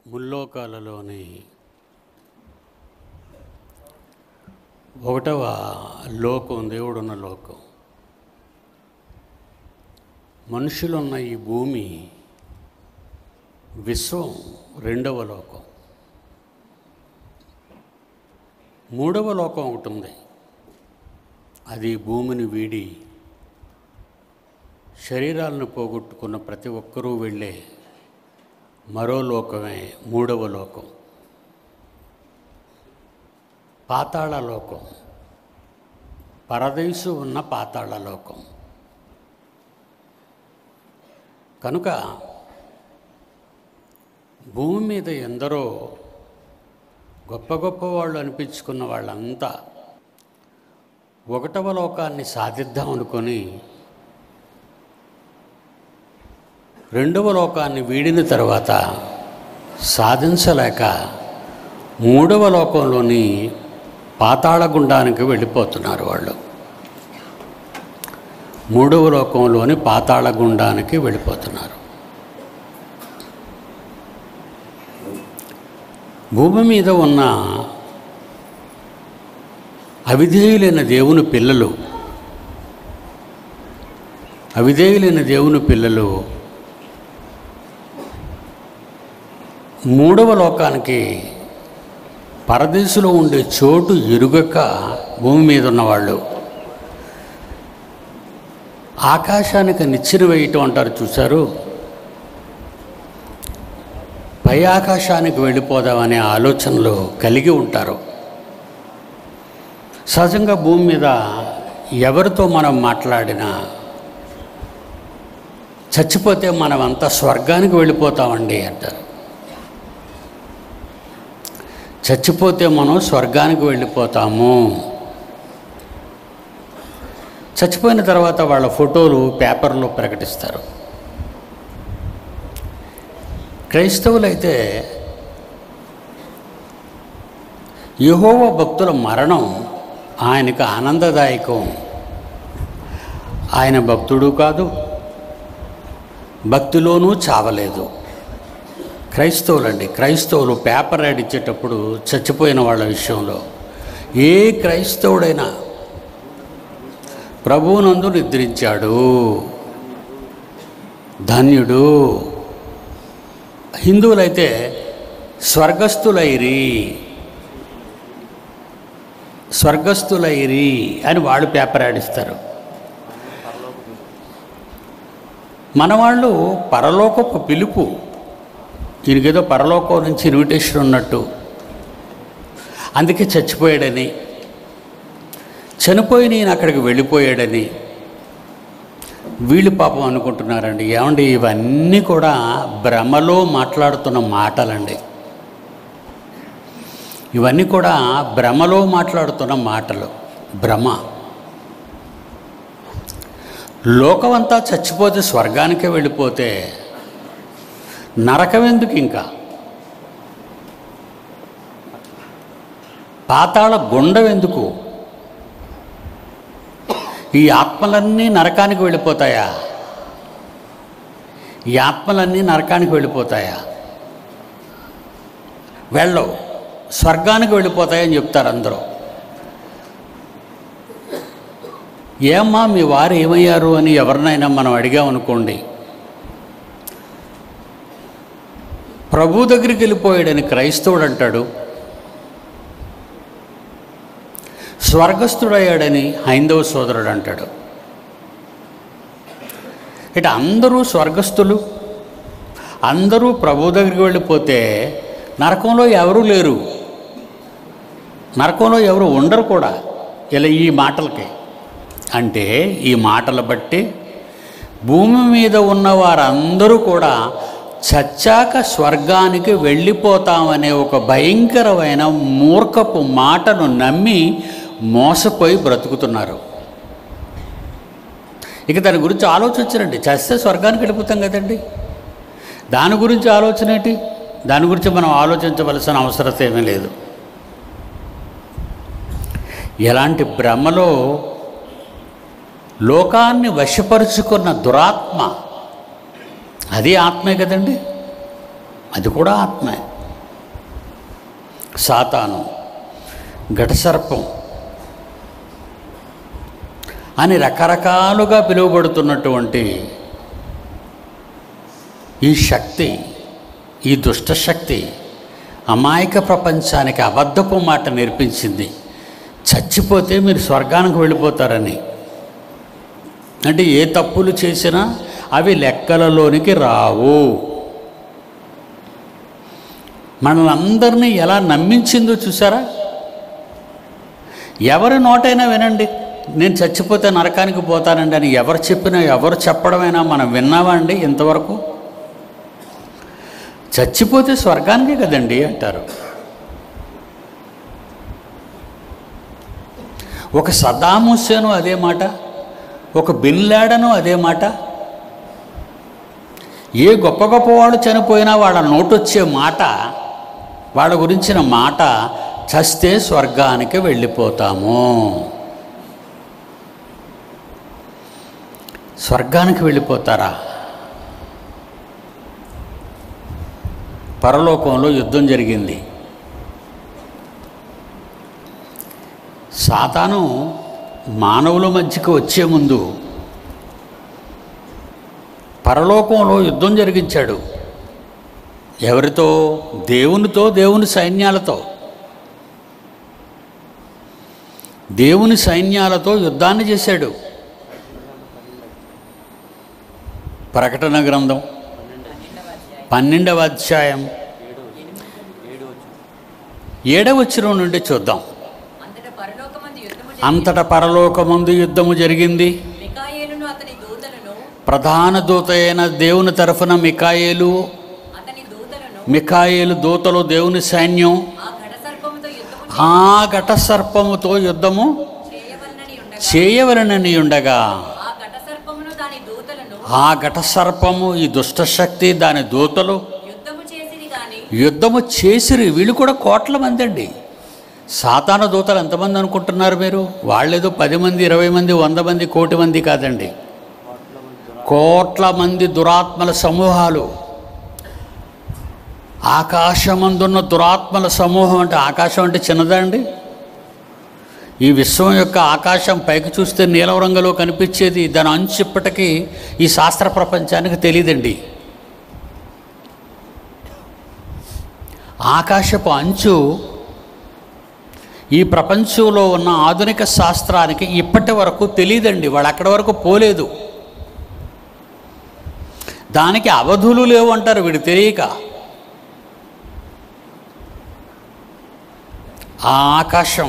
ముల్లోకాలలోని ఒకటవ లోకం దేవుడున్న లోకం మనుషులున్న ఈ భూమి విశ్వం రెండవ లోకం మూడవ లోకం ఒకటి ఉంది అది భూమిని వీడి శరీరాలను పోగొట్టుకున్న ప్రతి ఒక్కరూ వెళ్ళే మరో లోకమే మూడవ లోకం పాతాళ లోకం పరదేశు ఉన్న పాతాళ లోకం కనుక భూమి మీద ఎందరో గొప్ప గొప్ప వాళ్ళు అనిపించుకున్న వాళ్ళంతా ఒకటవ లోకాన్ని సాధిద్దాం అనుకొని రెండవ లోకాన్ని వీడిన తర్వాత సాధించలేక మూడవ లోకంలోని పాతాళ గుండానికి వెళ్ళిపోతున్నారు వాళ్ళు మూడవ లోకంలోని పాతాళ గుండానికి వెళ్ళిపోతున్నారు భూమి మీద ఉన్న అవిధేయులైన దేవుని పిల్లలు అవిధేయులైన దేవుని పిల్లలు మూడవ లోకానికి పరదేశంలో ఉండే చోటు ఎరుగక భూమి మీద ఉన్నవాళ్ళు ఆకాశానికి నిచ్చెన వేయటం అంటారు చూశారు పై ఆకాశానికి వెళ్ళిపోదామనే ఆలోచనలు కలిగి ఉంటారు సహజంగా భూమి మీద ఎవరితో మనం మాట్లాడినా చచ్చిపోతే మనం అంతా స్వర్గానికి వెళ్ళిపోతామండి అంటారు చచ్చిపోతే మనం స్వర్గానికి వెళ్ళిపోతాము చచ్చిపోయిన తర్వాత వాళ్ళ ఫోటోలు పేపర్లో ప్రకటిస్తారు క్రైస్తవులైతే యహోవ భక్తుల మరణం ఆయనకు ఆనందదాయకం ఆయన భక్తుడు కాదు భక్తిలోనూ చావలేదు క్రైస్తవులండి క్రైస్తవులు పేపర్ యాడ్ ఇచ్చేటప్పుడు చచ్చిపోయిన వాళ్ళ విషయంలో ఏ క్రైస్తవుడైనా ప్రభువునందు నిద్రించాడు ధన్యుడు హిందువులైతే స్వర్గస్థులైరి స్వర్గస్థులైరి అని వాళ్ళు పేపర్ ఆడిస్తారు మన వాళ్ళు పరలోకపు పిలుపు ఈయనకేదో పరలోకం నుంచి ఇన్విటేషన్ ఉన్నట్టు అందుకే చచ్చిపోయాడని చనిపోయి నేను అక్కడికి వెళ్ళిపోయాడని వీళ్ళు పాపం అనుకుంటున్నారండి ఏమండి ఇవన్నీ కూడా భ్రమలో మాట్లాడుతున్న మాటలండి ఇవన్నీ కూడా భ్రమలో మాట్లాడుతున్న మాటలు భ్రమ లోకమంతా చచ్చిపోతే స్వర్గానికే వెళ్ళిపోతే నరకం ఎందుకు ఇంకా పాతాళ గుండం ఎందుకు ఈ ఆత్మలన్నీ నరకానికి వెళ్ళిపోతాయా ఈ ఆత్మలన్నీ నరకానికి వెళ్ళిపోతాయా వెళ్ళవు స్వర్గానికి వెళ్ళిపోతాయని చెప్తారు అందరూ ఏమ్మా మీ వారు ఏమయ్యారు అని ఎవరినైనా మనం అడిగామనుకోండి ప్రభు దగ్గరికి వెళ్ళిపోయాడని క్రైస్తవుడు అంటాడు స్వర్గస్థుడయ్యాడని హైందవ సోదరుడు అంటాడు ఇట అందరూ స్వర్గస్థులు అందరూ ప్రభు దగ్గరికి వెళ్ళిపోతే నరకంలో ఎవరూ లేరు నరకంలో ఎవరు ఉండరు కూడా ఇలా ఈ మాటలకి అంటే ఈ మాటలు బట్టి భూమి మీద ఉన్న వారందరూ కూడా చచ్చాక స్వర్గానికి వెళ్ళిపోతామనే ఒక భయంకరమైన మూర్ఖపు మాటను నమ్మి మోసపోయి బ్రతుకుతున్నారు ఇక దాని గురించి ఆలోచించరండి చస్తే స్వర్గానికి వెళ్ళిపోతాం కదండి దాని గురించి ఆలోచన ఏంటి దాని గురించి మనం ఆలోచించవలసిన అవసరం ఏమీ లేదు ఎలాంటి భ్రమలో లోకాన్ని వశపరుచుకున్న దురాత్మ అది ఆత్మే కదండి అది కూడా ఆత్మే సాతాను ఘటసర్పం అని రకరకాలుగా పిలువబడుతున్నటువంటి ఈ శక్తి ఈ దుష్టశక్తి అమాయక ప్రపంచానికి అబద్ధపు మాట నేర్పించింది చచ్చిపోతే మీరు స్వర్గానికి వెళ్ళిపోతారని అంటే ఏ తప్పులు చేసినా అవి లెక్కలలోనికి రావు మనల్ని అందరినీ ఎలా నమ్మించిందో చూసారా ఎవరి నోటైనా వినండి నేను చచ్చిపోతే నరకానికి పోతానండి అని ఎవరు చెప్పినా ఎవరు చెప్పడమైనా మనం విన్నావా అండి ఇంతవరకు చచ్చిపోతే స్వర్గానికే కదండి అంటారు ఒక సద్దాం హుస్సేను అదే మాట ఒక బిన్ లాడను అదే మాట ఏ గొప్ప గొప్ప వాళ్ళు చనిపోయినా వాళ్ళ నోటొచ్చే మాట వాళ్ళ గురించిన మాట చస్తే స్వర్గానికి వెళ్ళిపోతాము స్వర్గానికి వెళ్ళిపోతారా పరలోకంలో యుద్ధం జరిగింది సాతాను మానవుల మధ్యకి వచ్చే ముందు పరలోకంలో యుద్ధం జరిగించాడు ఎవరితో దేవునితో దేవుని సైన్యాలతో దేవుని సైన్యాలతో యుద్ధాన్ని చేశాడు ప్రకటన గ్రంథం పన్నెండవ అధ్యాయం ఏడవ వచ్చిన నుండి చూద్దాం అంతటా పరలోకమందు యుద్ధము అంతట పరలోకమందు యుద్ధము జరిగింది మికాయేలును అతని దూతలను ప్రధాన దూత అయిన దేవుని తరఫున మికాయేలు అతని దూతలను మికాయేలు దూతలు దేవుని సైన్యం ఆ ఘట సర్పముతో యుద్ధము ఆ ఘట సర్పముతో యుద్ధము చేయవలనని ఉండగా చేయవలనని ఉండగా ఆ ఘట సర్పమును దాని దూతలను ఆ ఘట సర్పము ఈ దుష్టశక్తి దాని దూతలు యుద్ధము చేసిరి గాని యుద్ధము చేసిరి వీళ్ళు కూడా కోట్ల మంది అండి సాతాన దూతలు ఎంతమంది అనుకుంటున్నారు మీరు వాళ్ళేదో పది మంది ఇరవై మంది వంద మంది కోటి మంది కాదండి కోట్ల మంది దురాత్మల సమూహాలు ఆకాశమందున్న దురాత్మల సమూహం అంటే ఆకాశం అంటే చిన్నదా అండి ఈ విశ్వం యొక్క ఆకాశం పైకి చూస్తే నీలం రంగులో కనిపించేది దాని అంచు ఇప్పటికీ ఈ శాస్త్ర ప్రపంచానికి తెలియదండి ఆకాశపు అంచు ఈ ప్రపంచంలో ఉన్న ఆధునిక శాస్త్రానికి ఇప్పటి వరకు తెలియదండి వాళ్ళు అక్కడి వరకు పోలేదు దానికి అవధులు లేవు అంటారు వీడు తెలియక ఆ ఆకాశం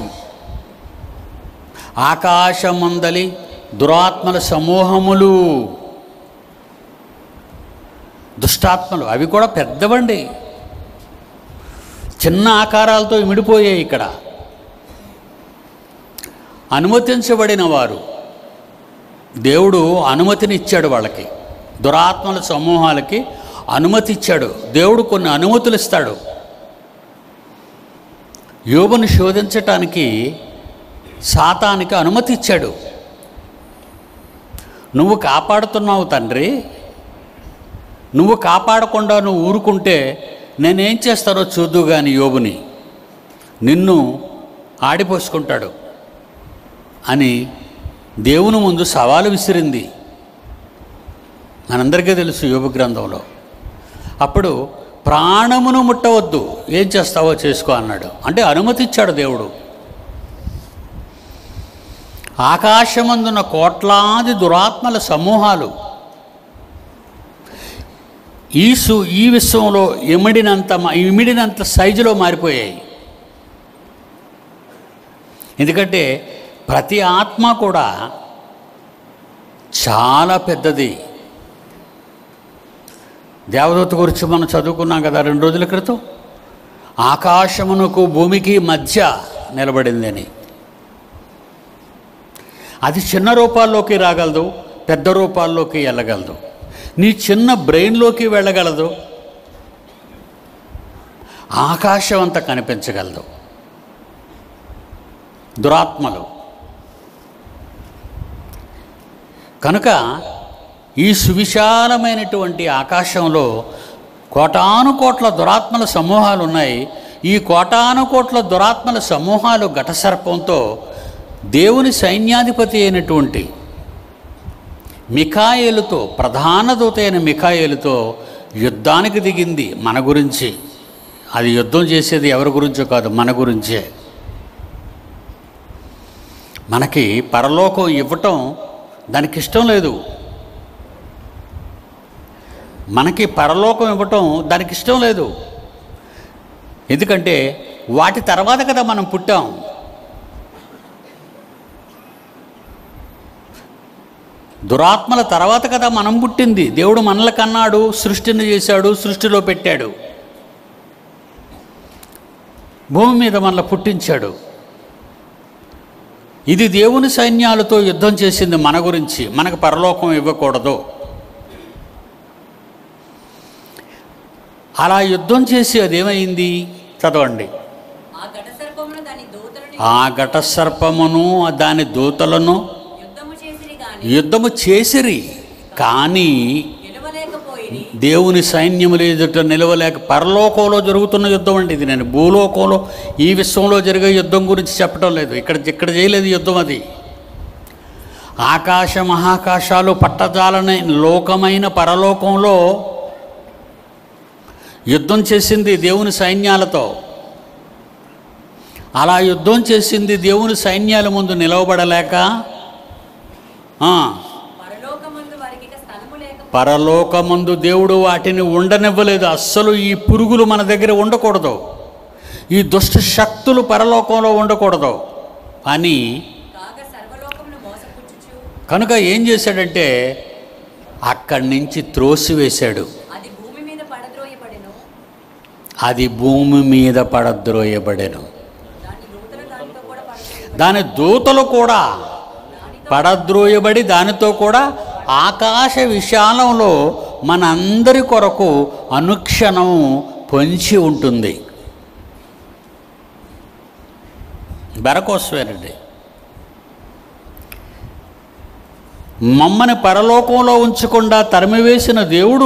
ఆకాశమందలి దురాత్మల సమూహములు దుష్టాత్మలు అవి కూడా పెద్దవండి చిన్న ఆకారాలతో ఇమిడిపోయాయి ఇక్కడ అనుమతించబడిన వారు దేవుడు అనుమతిని ఇచ్చాడు వాళ్ళకి దురాత్మల సమూహాలకి అనుమతి ఇచ్చాడు దేవుడు కొన్ని అనుమతులు ఇస్తాడు యోబుని శోధించటానికి సాతానికి అనుమతి ఇచ్చాడు నువ్వు కాపాడుతున్నావు తండ్రి నువ్వు కాపాడకుండా నువ్వు ఊరుకుంటే నేనేం చేస్తానో చూద్దు కానీ యోబుని నిన్ను ఆడిపోసుకుంటాడు అని దేవుని ముందు సవాలు విసిరింది మనందరికీ తెలుసు యోగ గ్రంథంలో అప్పుడు ప్రాణమును ముట్టవద్దు ఏం చేస్తావో చేసుకో అన్నాడు అంటే అనుమతి ఇచ్చాడు దేవుడు ఆకాశమందున్న కోట్లాది దురాత్మల సమూహాలు ఈ సు ఈ విశ్వంలో ఇమిడినంత మా- ఇమిడినంత సైజులో మారిపోయాయి ఎందుకంటే ప్రతి ఆత్మ కూడా చాలా పెద్దది దేవదూత గురించి మనం చదువుకున్నాం కదా రెండు రోజుల క్రితం ఆకాశమునకు భూమికి మధ్య నిలబడిందని అది చిన్న రూపాల్లోకి రాగలదు పెద్ద రూపాల్లోకి వెళ్ళగలదు నీ చిన్న బ్రెయిన్లోకి వెళ్ళగలదు ఆకాశం అంతా కనిపించగలదు దురాత్మలు కనుక ఈ సువిశాలమైనటువంటి ఆకాశంలో కోటాను కోట్ల దురాత్మల సమూహాలు ఉన్నాయి ఈ కోటాను కోట్ల దురాత్మల సమూహాలు ఘటసర్పంతో దేవుని సైన్యాధిపతి అయినటువంటి మికాయేలుతో ప్రధాన దూత అయిన మికాయేలుతో యుద్ధానికి దిగింది మన గురించి అది యుద్ధం చేసేది ఎవరి గురించో కాదు మన గురించే మనకి పరలోకం ఇవ్వటం దానికి ఇష్టం లేదు మనకి పరలోకం ఇవ్వటం దానికి ఇష్టం లేదు ఎందుకంటే వాటి తర్వాత కదా మనం పుట్టాం దురాత్మల తర్వాత కదా మనం పుట్టింది దేవుడు మనల కన్నాడు సృష్టిని చేశాడు సృష్టిలో పెట్టాడు భూమి మీద మనల్ని పుట్టించాడు ఇది దేవుని సైన్యాలతో యుద్ధం చేసింది మన గురించి మనకు పరలోకం ఇవ్వకూడదు అలా యుద్ధం చేసి అదేమైంది చదవండి ఆ ఘట సర్పమును దాని దూతలను ఆ ఘట సర్పమును దాని దూతలను యుద్ధము చేసిరి గాని యుద్ధము చేసిరి కానీ నిలవలేకపోయిరి దేవుని సైన్యములు ఎదుట నిలవలేక పరలోకంలో జరుగుతున్న యుద్ధం అండి ఇది నేను భూలోకంలో ఈ విశ్వంలో జరిగే యుద్ధం గురించి చెప్పడం లేదు ఇక్కడ ఇక్కడ చేయలేదు యుద్ధం అది ఆకాశ మహాకాశాలు పట్టజాలని లోకమైన పరలోకంలో యుద్ధం చేసింది దేవుని సైన్యాలతో అలా యుద్ధం చేసింది దేవుని సైన్యాల ముందు నిలవబడలేక ఆ, పరలోకమందు వారికి ఇక స్థలము లేక పరలోకమందు దేవుడు వాటిని ఉండనివ్వలేదు అస్సలు ఈ పురుగులు మన దగ్గర ఉండకూడదు ఈ దుష్ట శక్తులు పరలోకంలో ఉండకూడదు అని కాగా సర్వలోకమును మోసపుచ్చుచు కనుక ఏం చేశాడంటే అక్కడి నుంచి త్రోసివేశాడు అది భూమి మీద పడద్రోయబడెను అది భూమి మీద పడద్రోయబడెను దాని దూతలు దానితో కూడా పడద్రోయ దాని దూతలు కూడా పడద్రోయబడి దానితో కూడా ఆకాశ విశాలంలో మనందరి కొరకు అనుక్షణం పొంచి ఉంటుంది బెరకోసమేనండి మమ్మని పరలోకంలో ఉంచకుండా తరిమివేసిన దేవుడు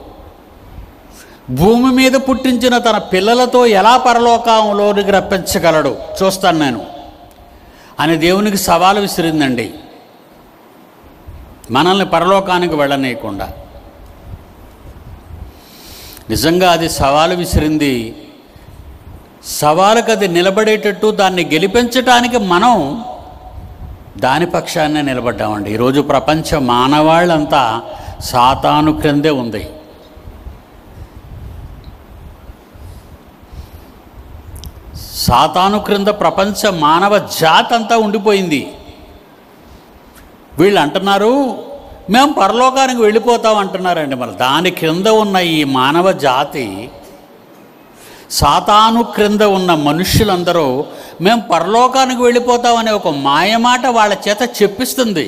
భూమి మీద పుట్టించిన తన పిల్లలతో ఎలా పరలోకంలోనికి రప్పించగలడు చూస్తాను నేను అని దేవునికి సవాలు విసిరిందండి మనల్ని పరలోకానికి వెళ్ళనీయకుండా నిజంగా అది సవాలు విసిరింది సవాలుకి అది నిలబడేటట్టు దాన్ని గెలిపించటానికి మనం దాని పక్షాన్నే నిలబడ్డామండి ఈరోజు ప్రపంచ మానవాళ్ళంతా సాతాను క్రిందే ఉంది సాతాను క్రింద ప్రపంచ మానవ జాతి అంతా ఉండిపోయింది వీళ్ళు అంటున్నారు మేము పరలోకానికి వెళ్ళిపోతాం అంటున్నారండి మరి దాని క్రింద ఉన్న ఈ మానవ జాతి సాతాను క్రింద ఉన్న మనుష్యులందరూ మేము పరలోకానికి వెళ్ళిపోతామనే ఒక మాయమాట వాళ్ళ చేత చెప్పిస్తుంది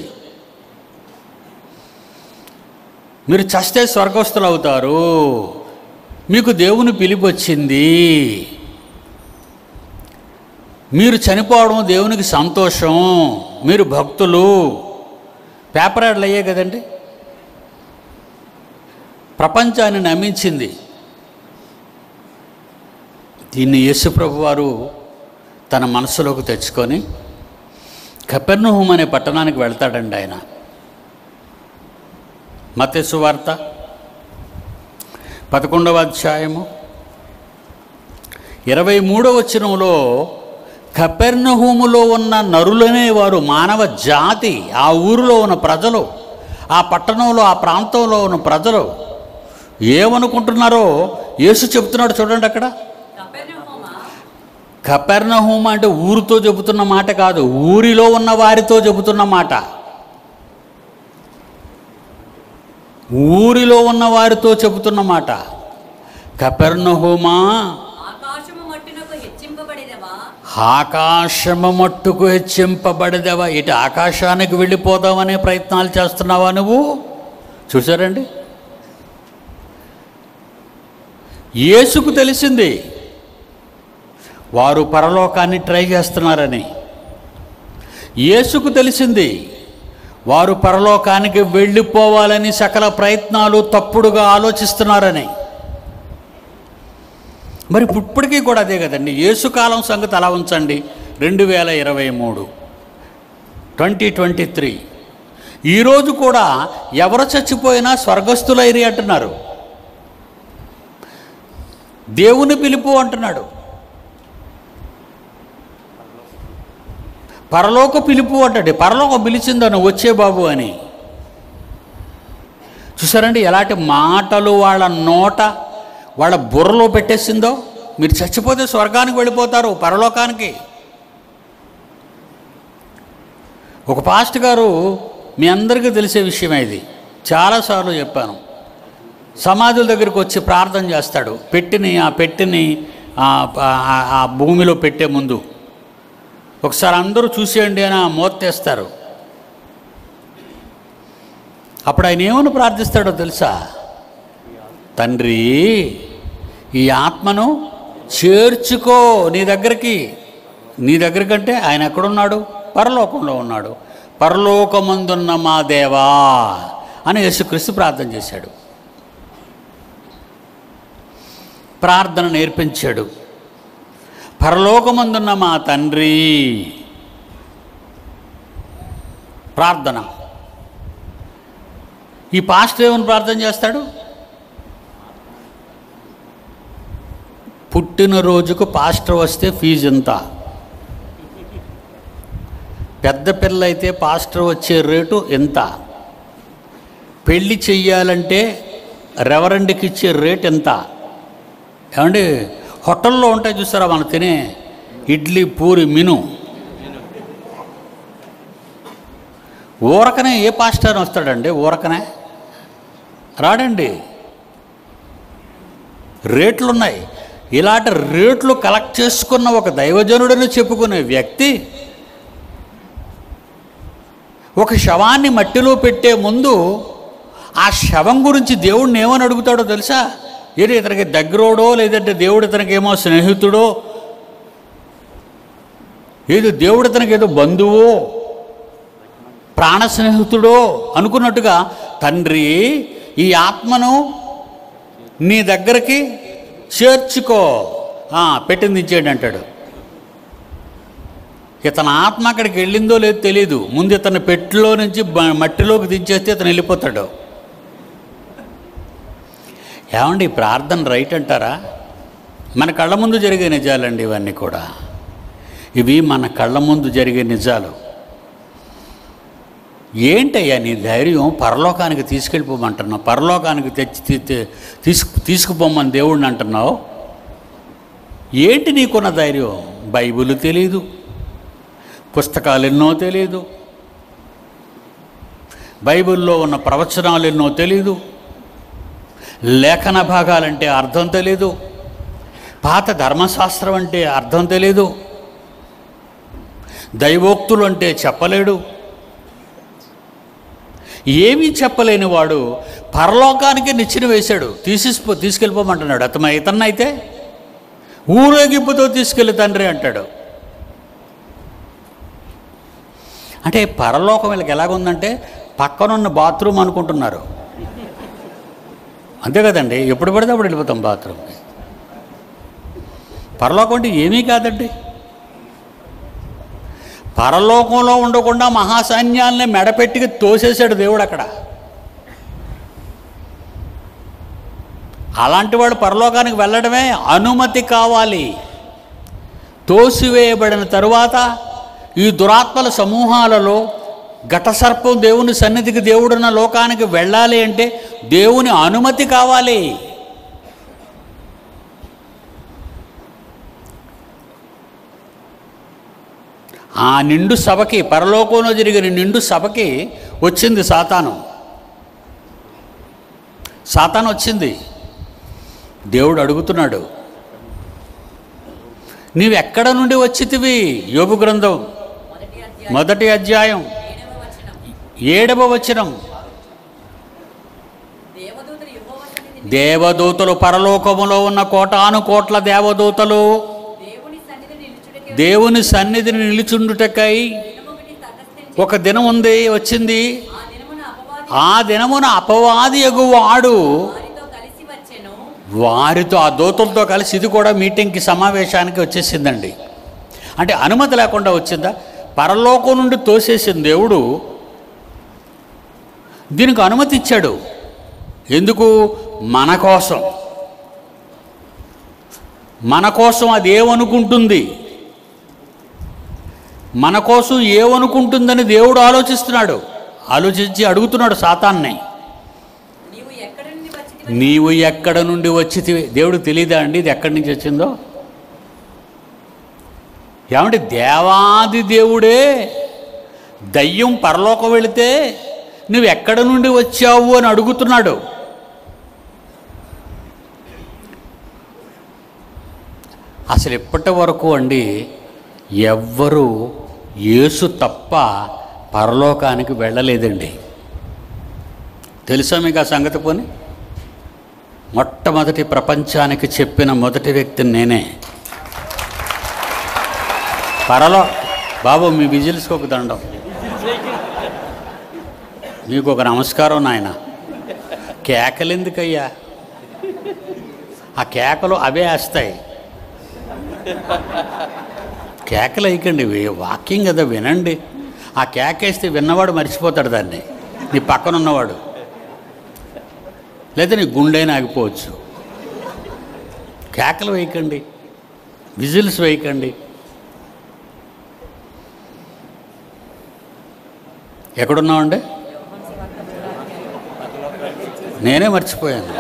మీరు చస్తే స్వర్గస్థులు అవుతారు మీకు దేవుని పిలిపి వచ్చింది మీరు చనిపోవడం దేవునికి సంతోషం మీరు భక్తులు పేపర్ యాడ్లు అయ్యాయి కదండి ప్రపంచాన్ని నమ్మించింది దీన్ని యేసుప్రభు వారు తన మనసులోకి తెచ్చుకొని కపెర్నహూమ్ అనే పట్టణానికి వెళ్తాడండి ఆయన మతేసు వార్త పదకొండవ అధ్యాయము ఇరవై మూడవ వచనంలో కపెర్నహూములో ఉన్న నరులనే వారు మానవ జాతి ఆ ఊరిలో ఉన్న ప్రజలు ఆ పట్టణంలో ఆ ప్రాంతంలో ఉన్న ప్రజలు ఏమనుకుంటున్నారో యేసు చెప్తున్నాడు చూడండి అక్కడ కపెర్నహూమా కపెర్నహూమ్ అంటే ఊరితో చెబుతున్న మాట కాదు ఊరిలో ఉన్న వారితో చెబుతున్న మాట ఊరిలో ఉన్న వారితో చెబుతున్న మాట కపెర్నహూమా ఆకాశము మట్టునకు హెచ్చింపబడినవా ఆకాశము మట్టుకు హెచ్చింపబడదేవా ఇటు ఆకాశానికి వెళ్ళిపోదామనే ప్రయత్నాలు చేస్తున్నావా నువ్వు చూసారండి యేసుకు తెలిసింది వారు పరలోకాన్ని ట్రై చేస్తున్నారని యేసుకు తెలిసింది వారు పరలోకానికి వెళ్ళిపోవాలని సకల ప్రయత్నాలు తప్పుడుగా ఆలోచిస్తున్నారని మరి ఇప్పటికీ కూడా అదే కదండి యేసుకాలం సంగతి అలా ఉంచండి రెండు వేల ఇరవై మూడు ట్వంటీ ట్వంటీ త్రీ ఈరోజు కూడా ఎవరు చచ్చిపోయినా స్వర్గస్థులైరి అంటున్నారు దేవుని పిలుపు అంటున్నాడు పరలోక పిలుపు అంటాడు పరలోకం పిలిచిందను వచ్చే బాబు అని చూసారండి ఎలాంటి మాటలు వాళ్ళ నోట వాళ్ళ బుర్రలో పెట్టేసిందో మీరు చచ్చిపోతే స్వర్గానికి వెళ్ళిపోతారు పరలోకానికి ఒక పాస్ట్ గారు మీ అందరికీ తెలిసే విషయమే ఇది చాలాసార్లు చెప్పాను సమాధుల దగ్గరికి వచ్చి ప్రార్థన చేస్తాడు పెట్టిని ఆ పెట్టిని ఆ- ఆ- ఆ భూమిలో పెట్టే ముందు ఒకసారి అందరూ చూసేయండి అని ఆ మోత్తేస్తారు అప్పుడు ఆయన ఏమని ప్రార్థిస్తాడో తెలుసా తండ్రి ఈ ఆత్మను చేర్చుకో నీ దగ్గరికి నీ దగ్గరికంటే ఆయన ఎక్కడున్నాడు పరలోకంలో ఉన్నాడు పరలోకమందున్న మా దేవా అని యేసుక్రీస్తు ప్రార్థన చేశాడు ప్రార్థన నేర్పించాడు పరలోకమందున్న మా తండ్రి ప్రార్థన ఈ పాస్టర్ ఏమని ప్రార్థన చేస్తాడు పుట్టినరోజుకు పాస్టర్ వస్తే ఫీజు ఎంత పెద్ద పిల్ల అయితే పాస్టర్ వచ్చే రేటు ఎంత పెళ్ళి చెయ్యాలంటే రెవరెండ్కి ఇచ్చే రేట్ ఎంత ఏమండి హోటల్లో ఉంటాయి చూస్తారా మనం తినే ఇడ్లీ పూరి మిను ఊరకనే ఏ పాస్టర్ వస్తాడండి ఊరకనే రాడండి రేట్లు ఉన్నాయి ఇలాంటి రేట్లు కలెక్ట్ చేసుకున్న ఒక దైవజనుడని చెప్పుకునే వ్యక్తి ఒక శవాన్ని మట్టిలో పెట్టే ముందు ఆ శవం గురించి దేవుడిని ఏమని అడుగుతాడో తెలుసా ఏదో ఇతనికి దగ్గరోడో లేదంటే దేవుడు ఇతనికి ఏమో స్నేహితుడో ఏదో దేవుడు ఇతనికి ఏదో బంధువో ప్రాణ స్నేహితుడో అనుకున్నట్టుగా తండ్రి ఈ ఆత్మను నీ దగ్గరికి చేర్చుకో ఆ, పెట్టింది ఇచ్చేయండి అంటాడు ఇతని ఆత్మ అక్కడికి వెళ్ళిందో లేదో తెలియదు ముందు ఇతను పెట్టిలో నుంచి బ- మట్టిలోకి దించేస్తే ఇతను వెళ్ళిపోతాడు ఏమండి ఈ ప్రార్థన రైట్ అంటారా మన కళ్ళ ముందు జరిగే నిజాలండి ఇవన్నీ కూడా ఇవి మన కళ్ళ ముందు జరిగే నిజాలు ఏంటయ్యా నీ ధైర్యం పరలోకానికి తీసుకెళ్ళిపోమంటున్నావు పరలోకానికి తెచ్చి తీ- తీ- తీసుకు తీసుకుపోమని దేవుడిని అంటున్నావు ఏంటి నీకున్న ధైర్యం బైబిల్ తెలీదు పుస్తకాలు ఎన్నో తెలియదు బైబిల్లో ఉన్న ప్రవచనాలు ఎన్నో తెలీదు లేఖన భాగాలంటే అర్థం తెలీదు పాత ధర్మశాస్త్రం అంటే అర్థం తెలీదు దైవోక్తులు అంటే చెప్పలేడు ఏమీ చెప్పలేని వాడు పరలోకానికి నిచ్చెన వేశాడు తీసిపో తీసుకెళ్ళిపోమంటున్నాడు అతమ ఇతన్నైతే ఊరేగింపుతో తీసుకెళ్ళి తండ్రి అంటాడు అంటే పరలోకం వీళ్ళకి ఎలాగుందంటే పక్కనున్న బాత్రూమ్ అనుకుంటున్నారు అంతే కదండి ఎప్పుడు పడితే అప్పుడు వెళ్ళిపోతాం బాత్రూమ్కి పరలోకం అంటే ఏమీ కాదండి పరలోకంలో ఉండకుండా మహాసైన్యాల్ని మెడపెట్టికి తోసేశాడు దేవుడు అక్కడ అలాంటి వాడు పరలోకానికి వెళ్ళడమే అనుమతి కావాలి తోసివేయబడిన తరువాత ఈ దురాత్మల సమూహాలలో ఘటసర్పం దేవుని సన్నిధికి దేవుడున్న లోకానికి వెళ్ళాలి అంటే దేవుని అనుమతి కావాలి ఆ నిండు సభకి పరలోకంలో జరిగిన నిండు సభకి వచ్చింది సాతాను సాతాను వచ్చింది దేవుడు అడుగుతున్నాడు నీవెక్కడ నుండి వచ్చితివి యోగు గ్రంథం మొదటి అధ్యాయం మొదటి అధ్యాయం ఏడవ వచనం ఏడవ వచనం దేవదూతలు యెహోవా సన్నిధిని దేవదూతలు పరలోకములో ఉన్న కోటాను కోట్ల దేవదూతలు దేవుని సన్నిధి నిలుచుటకే దేవుని సన్నిధిని నిలుచుండుటకై దినమొకటి తటస్థించి ఒక దినం ఉంది వచ్చింది ఆ దినమున అపవాది ఆ దినమున అపవాది ఎగువాడు వారితో కలిసి వచ్చెను వారితో ఆ దూతలతో కలిసి ఇది కూడా మీటింగ్కి సమావేశానికి వచ్చేసిందండి అంటే అనుమతి లేకుండా వచ్చిందా పరలోకం నుండి తోసేసిన దేవుడు దీనికి అనుమతి ఇచ్చాడు ఎందుకు మన కోసం మన కోసం అది ఏమనుకుంటుంది మన కోసం ఏమనుకుంటుందని దేవుడు ఆలోచిస్తున్నాడు ఆలోచించి అడుగుతున్నాడు సాతాన్ని నీవు ఎక్కడి నుండి వచ్చి నీవు ఎక్కడ నుండి వచ్చితివి దేవుడు తెలియదా అండి ఇది ఎక్కడి నుంచి వచ్చిందో ఏమంటే దేవాది దేవుడే దయ్యం పరలోకం వెళితే నువ్వు ఎక్కడ నుండి వచ్చావు అని అడుగుతున్నాడు అసలు ఇప్పటి వరకు అండి ఎవ్వరూ యేసు తప్ప పరలోకానికి వెళ్ళలేదండి తెలుసా మీకు ఆ సంగతి పోని మొట్టమొదటి ప్రపంచానికి చెప్పిన మొదటి వ్యక్తిని నేనే పరలో బాబు మీ విజిల్స్కి ఒక దండం మీకు ఒక నమస్కారం నాయన కేకలు ఎందుకయ్యా ఆ కేకలు అవే వేస్తాయి కేకలు వేయకండి వే- వాక్యం కదా వినండి ఆ కేకేస్తే విన్నవాడు మర్చిపోతాడు దాన్ని నీ పక్కన ఉన్నవాడు లేదా నీ గుండెని ఆగిపోవచ్చు కేకలు వేయకండి విజిల్స్ వేయకండి ఎక్కడున్నామండి నేనే మర్చిపోయాను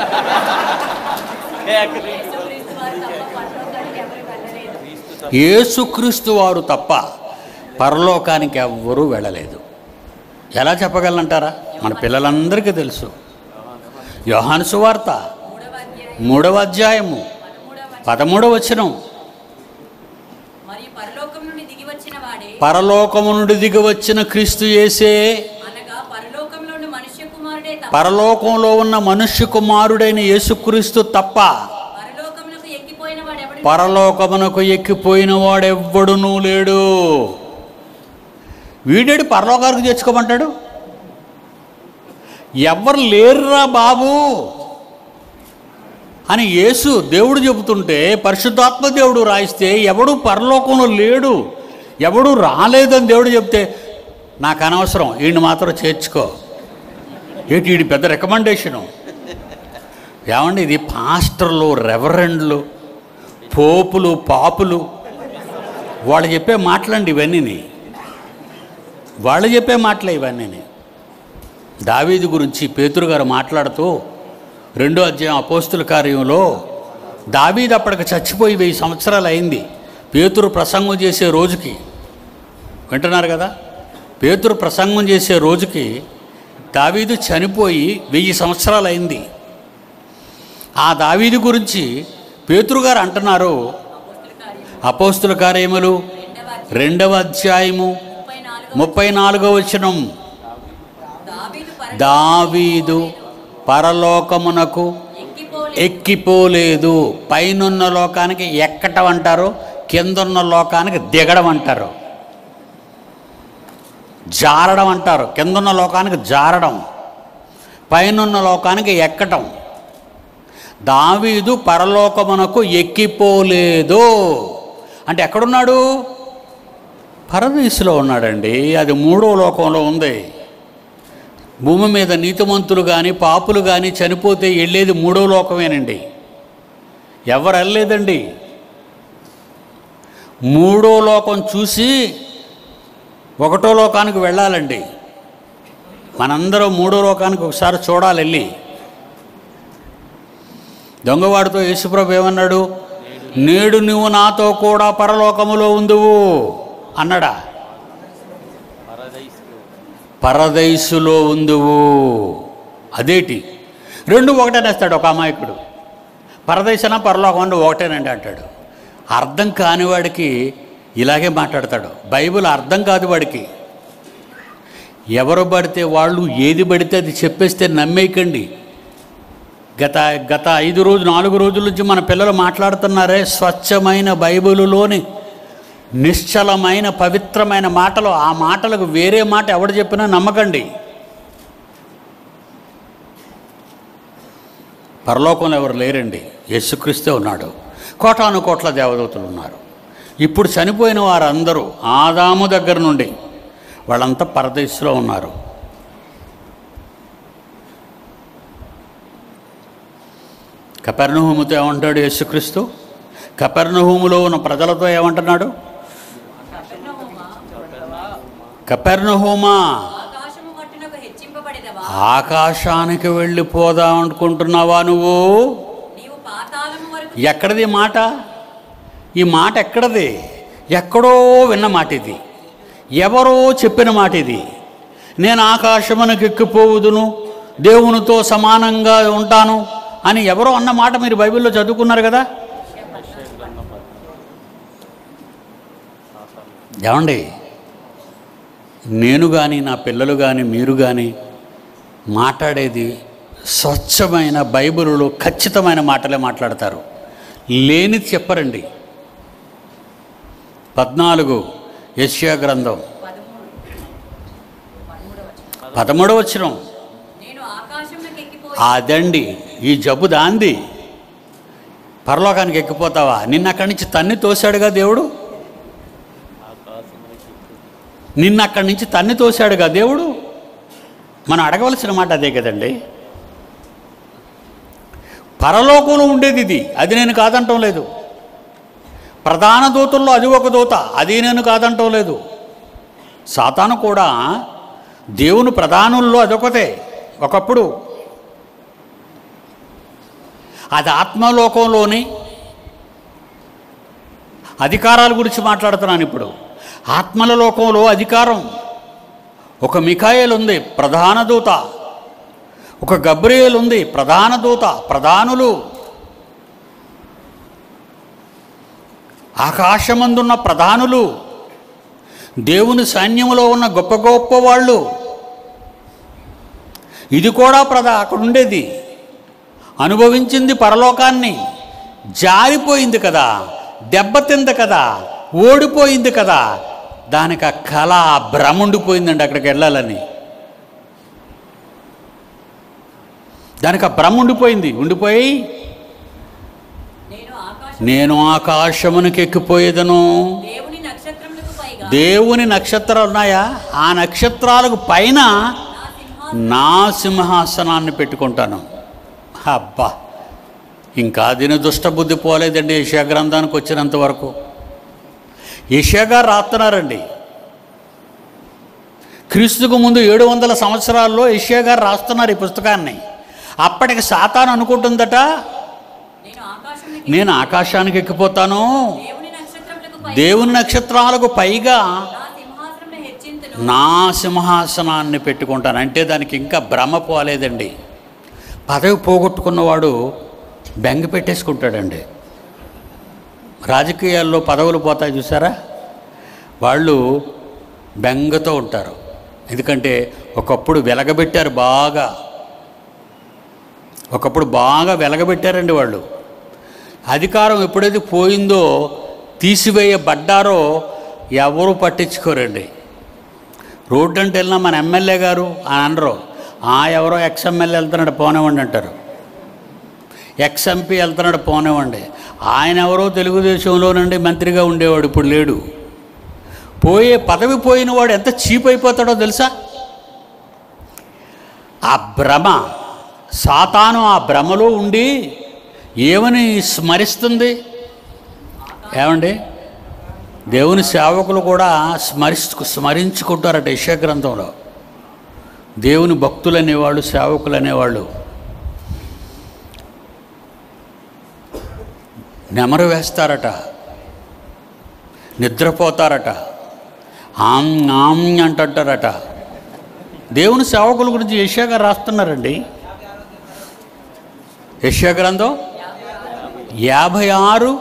యేసుక్రీస్తు వారు తప్ప పరలోకానికి ఎవరు వెళ్ళలేదు యేసుక్రీస్తు వారు తప్ప పరలోకానికి ఎవ్వరూ వెళ్ళలేదు ఎలా చెప్పగలంటారా మన పిల్లలందరికీ తెలుసు యోహాను సువార్త మూడవ అధ్యాయం మూడవ అధ్యాయము పదమూడవ పదమూడవ వచనం మరియు పరలోకం నుండి దిగి వచ్చిన వాడే పరలోకము నుండి దిగి వచ్చిన క్రీస్తు యేసే అనగా పరలోకంలోని మనుష్య కుమారుడే తప్ప పరలోకంలో ఉన్న మనుష్య కుమారుడైన యేసుక్రీస్తు తప్ప పరలోకములకు ఎక్కిపోయిన వాడు ఎవడు పరలోకమునకు ఎక్కిపోయిన వాడెవ్వడునూ లేడు వీడేడు పరలోకానికి తెచ్చుకోమంటాడు ఎవ్వరు లేరురా బాబు అని యేసు దేవుడు చెబుతుంటే పరిశుద్ధాత్మ దేవుడు రాయిస్తే ఎవడు పరలోకంలో లేడు ఎవడు రాలేదని దేవుడు చెప్తే నాకు అనవసరం వీడిని మాత్రం చేర్చుకో ఏంటి వీడి పెద్ద రికమెండేషను ఏమండి ఇది పాస్టర్లు రెవరెండ్లు పోపులు పాపులు వాళ్ళు చెప్పే మాటలండి ఇవన్నీ వాళ్ళు చెప్పే మాటలే ఇవన్నీ దావీదు గురించి పేతురు గారు మాట్లాడుతూ రెండో అధ్యాయం అపోస్తుల కార్యంలో దావీదు అప్పటికి చచ్చిపోయి వెయ్యి సంవత్సరాలు అయింది పేతురు ప్రసంగం చేసే రోజుకి వింటున్నారు కదా పేతురు ప్రసంగం చేసే రోజుకి దావీదు చనిపోయి వెయ్యి సంవత్సరాలు అయింది ఆ దావీదు గురించి పేతురు గారు అంటున్నారు అపోస్తుల కార్యం అపోస్తుల కార్యములు రెండవ అధ్యాయం రెండవ అధ్యాయము ముప్పై నాలుగు ముప్పై నాలుగో వచనం దావీదు పర దావీదు పరలోకమునకు ఎక్కిపోలే ఎక్కిపోలేదు పైనున్న లోకానికి ఎక్కటం అంటారు కిందున్న లోకానికి దిగడం అంటారు జారడం అంటారు కిందున్న లోకానికి జారడం పైనున్న లోకానికి ఎక్కటం దావీదు పరలోకమునకు ఎక్కిపోలేదు అంటే ఎక్కడున్నాడు పరదీసులో ఉన్నాడండి అది మూడో లోకంలో ఉంది భూమి మీద నీతిమంతులు కానీ పాపులు కానీ చనిపోతే వెళ్ళేది మూడో లోకమేనండి ఎవరు వెళ్ళలేదండి మూడో లోకం చూసి ఒకటో లోకానికి వెళ్ళాలండి మనందరం మూడో లోకానికి ఒకసారి చూడాలి వెళ్ళి దొంగవాడితో యేసుప్రభు ఏమన్నాడు నేడు నువ్వు నాతో కూడా పరలోకములో ఉందువు అన్నాడా పరదైసులో ఉందువు అదేటి రెండు ఒకటేనేస్తాడు ఒక అమాయకుడు పరదైసనా పరలోకం అంటే ఒకటేనండి అంటాడు అర్థం కానివాడికి ఇలాగే మాట్లాడతాడు బైబిల్ అర్థం కాదు వాడికి ఎవరు పడితే వాళ్ళు ఏది పడితే అది చెప్పేస్తే నమ్మేయకండి గత గత ఐదు రోజు నాలుగు రోజుల నుంచి మన పిల్లలు మాట్లాడుతున్నారే స్వచ్ఛమైన బైబిలులోని నిశ్చలమైన పవిత్రమైన మాటలు ఆ మాటలకు వేరే మాట ఎవడు చెప్పినా నమ్మకండి పరలోకంలో ఎవరు లేరండి యేసుక్రీస్తే ఉన్నాడు కోటాను కోట్ల దేవదూతలు ఉన్నారు ఇప్పుడు చనిపోయిన వారందరూ ఆదాము దగ్గర నుండి వాళ్ళంతా పరదేశంలో ఉన్నారు కపెర్ణహూముతో ఏమంటాడు యేసుక్రీస్తు కపెర్ణహూములో ఉన్న ప్రజలతో ఏమంటున్నాడు కపెర్నహూమా, కపెర్ణహూమా ఆకాశము మట్టునకు హెచ్చింపబడేదవా ఆకాశానికి వెళ్ళిపోదాం అనుకుంటున్నావా నువ్వు నీవు పాతాళము వరకు ఎక్కడిది ఈ మాట ఈ మాట ఎక్కడది ఎక్కడో విన్న మాట ఇది ఎవరో చెప్పిన మాట ఇది నేను ఆకాశమునకు ఎక్కిపోవుదును దేవునితో సమానంగా ఉంటాను అని ఎవరో అన్న మాట మీరు బైబిల్లో చదువుకున్నారు కదా ఏమండి నేను కానీ నా పిల్లలు కానీ మీరు కానీ మాట్లాడేది స్వచ్ఛమైన బైబిల్లో ఖచ్చితమైన మాటలే మాట్లాడతారు లేనిది చెప్పరండి పద్నాలుగు యశ్యా గ్రంథం పదమూడవ వచ్చిన నేను ఆకాశంలోకి ఎక్కిపోయి అదండి ఈ జబ్బు దాంది పరలోకానికి ఎక్కిపోతావా నిన్న అక్కడి నుంచి తన్ని తోశాడుగా దేవుడు నిన్న అక్కడి నుంచి తన్ని తోశాడుగా దేవుడు మనం అడగవలసిన మాట అదే కదండి పరలోకంలో ఉండేది ఇది అది నేను కాదంటం లేదు ప్రధాన దూతల్లో అది ఒక దూత అది నేను కాదంటం లేదు సాతాను కూడా దేవుని ప్రధానుల్లో అదొకతే ఒకప్పుడు అది ఆత్మలోకంలోని అధికారాల గురించి మాట్లాడుతున్నాను ఇప్పుడు ఆత్మల లోకంలో అధికారం ఒక మిఖాయేల్ ఉంది ప్రధాన దూత ఒక గబ్రియేల్ ఉంది ప్రధాన దూత ప్రధానులు ఆకాశమందున్న ప్రధానులు దేవుని సైన్యములో ఉన్న గొప్ప గొప్ప వాళ్ళు ఇది కూడా ప్రధా అక్కడ ఉండేది అనుభవించింది పరలోకాన్ని జారిపోయింది కదా దెబ్బతింది కదా ఓడిపోయింది కదా దానికి ఆ కళ ఆ భ్రమ ఉండిపోయిందండి అక్కడికి వెళ్ళాలని దానికి ఆ భ్రమ ఉండిపోయింది ఉండిపోయి నేను ఆకాశం నేను ఆకాశమునికి ఎక్కిపోయేదను దేవుని నక్షత్రములకు పైగా దేవుని నక్షత్రాలు ఉన్నాయా ఆ నక్షత్రాలకు పైన నా సింహాసనం నా సింహాసనాన్ని పెట్టుకుంటాను అబ్బా ఇంకా దీని దుష్టబుద్ధి పోలేదండి యశా గ్రంథానికి వచ్చినంత వరకు యశగా రాస్తున్నారండి క్రీస్తుకు ముందు ఏడు వందల సంవత్సరాల్లో యశా గారు రాస్తున్నారు ఈ పుస్తకాన్ని అప్పటికి సాతాను అనుకుంటుందట నేను ఆకాశంలోకి నేను ఆకాశానికి ఎక్కిపోతాను దేవుని నక్షత్రములకు పైగా దేవుని నక్షత్రాలకు పైగా నా సింహాసనం హెచ్చింతును నా సింహాసనాన్ని పెట్టుకుంటాను అంటే దానికి ఇంకా భ్రమ పోలేదండి పదవి పోగొట్టుకున్నవాడు బెంగ పెట్టేసుకుంటాడండి రాజకీయాల్లో పదవులు పోతాయి చూసారా వాళ్ళు బెంగతో ఉంటారు ఎందుకంటే ఒకప్పుడు వెలగబెట్టారు బాగా ఒకప్పుడు బాగా వెలగబెట్టారండి వాళ్ళు అధికారం ఎప్పుడైతే పోయిందో తీసివేయబడ్డారో ఎవరు పట్టించుకోరండి రోడ్డు అంటే వెళ్ళినా మన ఎమ్మెల్యే గారు అని అనరు ఆ ఎవరో ఎక్స్ ఎమ్మెల్యే వెళ్తున్నాడు పోనివ్వండి అంటారు ఎక్స్ ఎంపీ వెళ్తున్నాడు పోనివ్వండి ఆయన ఎవరో తెలుగుదేశంలో నుండి మంత్రిగా ఉండేవాడు ఇప్పుడు లేడు పోయే పదవి పోయిన వాడు ఎంత చీప్ అయిపోతాడో తెలుసా ఆ భ్రమ సాతాను ఆ భ్రమలో ఉండి ఏమని స్మరిస్తుంది ఏమండి దేవుని సేవకులు కూడా స్మరిస్తు స్మరించుకుంటారట యెషయా గ్రంథంలో దేవుని భక్తులు అనేవాళ్ళు సేవకులు అనేవాళ్ళు నెమరు వేస్తారట నిద్రపోతారట ఆమ్ ఆమ్ అంటుంటారట దేవుని సేవకుల గురించి యెషయా గారు రాస్తున్నారండి యెషయా గ్రంథం యాభై ఆరు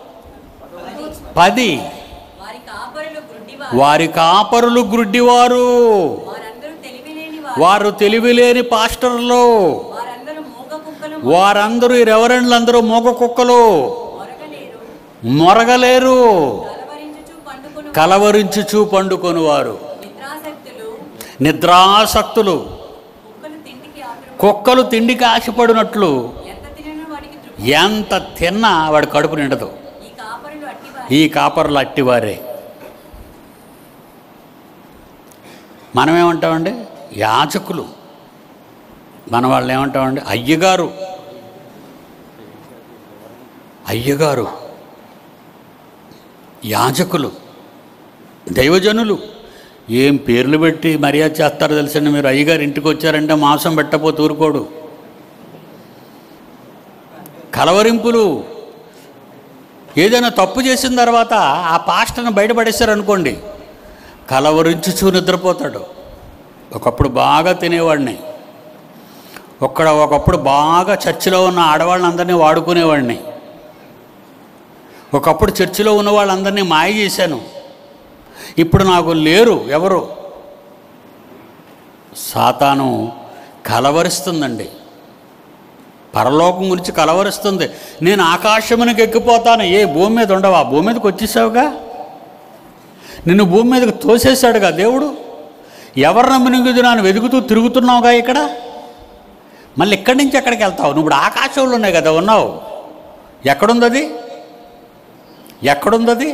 పది వారి కాపరులు గుడ్డివారు వారి కాపరులు గ్రుడ్డివారు వారందరూ తెలివిలేని వారు వారు తెలివిలేని పాస్టర్లు వారందరూ మూగ కుక్కలు వారందరూ ఈ రెవరెండ్లందరూ మోగ కుక్కలు మొరగలేరు మొరగలేరు కలవరించుచు పండుకొను కలవరించుచూ పండుకొని వారు నిద్రాసక్తులు నిద్రాసక్తులు కుక్కలు తిండికి ఆతురు కుక్కలు తిండికి ఆశపడినట్లు ఎంత తినను వాడికి తృప్తి ఎంత తిన్నా వాడి కడుపు నిండదు ఈ కాపరులు అట్టివారు ఈ కాపర్లు అట్టివారే మనం ఏమంటామండి యాచకులు మన వాళ్ళు ఏమంటామండి అయ్యగారు అయ్యగారు యాజకులు దైవజనులు ఏం పేర్లు పెట్టి మర్యాద చేస్తారో తెలుసండి మీరు అయ్యగారు ఇంటికి వచ్చారంటే మాంసం పెట్టకపోతే ఊరుకోడు కలవరింపులు ఏదైనా తప్పు చేసిన తర్వాత ఆ పాస్టర్ని బయటపడేశారనుకోండి కలవరించుచూ నిద్రపోతాడు ఒకప్పుడు బాగా తినేవాడిని ఒక్కడ ఒకప్పుడు బాగా చర్చిలో ఉన్న ఆడవాళ్ళందరినీ వాడుకునేవాడిని ఒకప్పుడు చర్చిలో ఉన్న వాళ్ళందరినీ మాయ చేశాను ఇప్పుడు నాకు లేరు ఎవరు సాతాను కలవరిస్తుందండి పరలోకం గురించి కలవరిస్తుంది నేను ఆకాశమునికి ఎక్కిపోతాను ఏ భూమి మీద ఉండవా భూమి మీదకి వచ్చేసావుగా నిన్ను భూమి మీదకి తోసేశాడుగా దేవుడు ఎవరు నమ్మినగుదునాను వెతుకుతూ తిరుగుతున్నావుగా ఇక్కడ మళ్ళీ ఇక్కడి నుంచి ఎక్కడికి వెళ్తావు నువ్వు ఇప్పుడు ఆకాశంలోనే కదా ఉన్నావు ఎక్కడుందది ఎక్కడుందది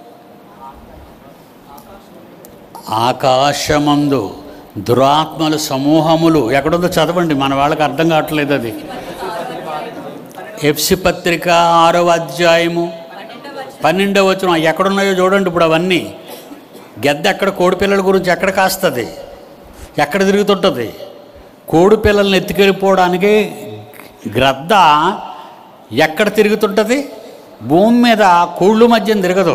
ఆకాశమందు దురాత్మల సమూహములు ఎక్కడుందో చదవండి మన వాళ్ళకి అర్థం కావట్లేదు అది ఎఫ్సి పత్రిక ఆరవ అధ్యాయము పన్నెండవ వచనం పన్నెండవ వచ్చిన ఎక్కడున్నాయో చూడండి ఇప్పుడు అవన్నీ గెద్ద ఎక్కడ కోడి పిల్లల గురించి ఎక్కడ కాస్తుంది ఎక్కడ తిరుగుతుంటుంది కోడి పిల్లల్ని ఎత్తుకెళ్ళిపోవడానికి గ్రద్ద ఎక్కడ తిరుగుతుంటుంది భూమి మీద కోళ్ళు మధ్యన తిరగదు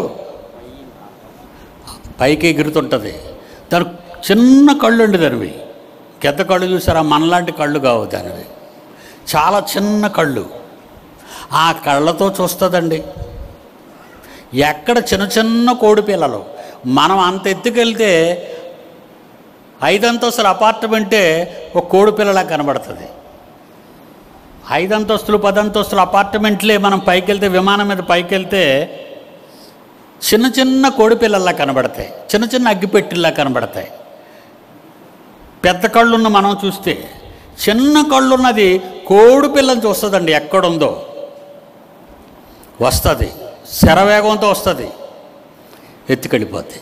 పైకి ఎగురుతుంటుంది దాని చిన్న కళ్ళు ఉండి దానివి గెద్ద కళ్ళు చూసారా మనలాంటి కళ్ళు కావు దానివి చాలా చిన్న కళ్ళు ఆ కళ్ళతో చూస్తుందండి ఎక్కడ చిన్న చిన్న కోడి పిల్లలు మనం అంత ఎత్తుకెళ్తే ఐదంతస్తుల అపార్ట్మెంటే ఒక కోడి పిల్లలా కనబడుతుంది ఐదంతస్తులు పదంతస్తుల అపార్ట్మెంట్లే మనం పైకి వెళ్తే విమానం మీద పైకి వెళ్తే చిన్న చిన్న కోడి పిల్లల్లా కనబడతాయి చిన్న చిన్న అగ్గిపెట్టిల్లా కనబడతాయి పెద్ద కళ్ళున్న మనం చూస్తే చిన్న కళ్ళున్నది కోడి పిల్లని చూస్తుందండి ఎక్కడుందో వస్తుంది శరవేగంతో వస్తుంది ఎత్తుకెళ్ళిపోద్ది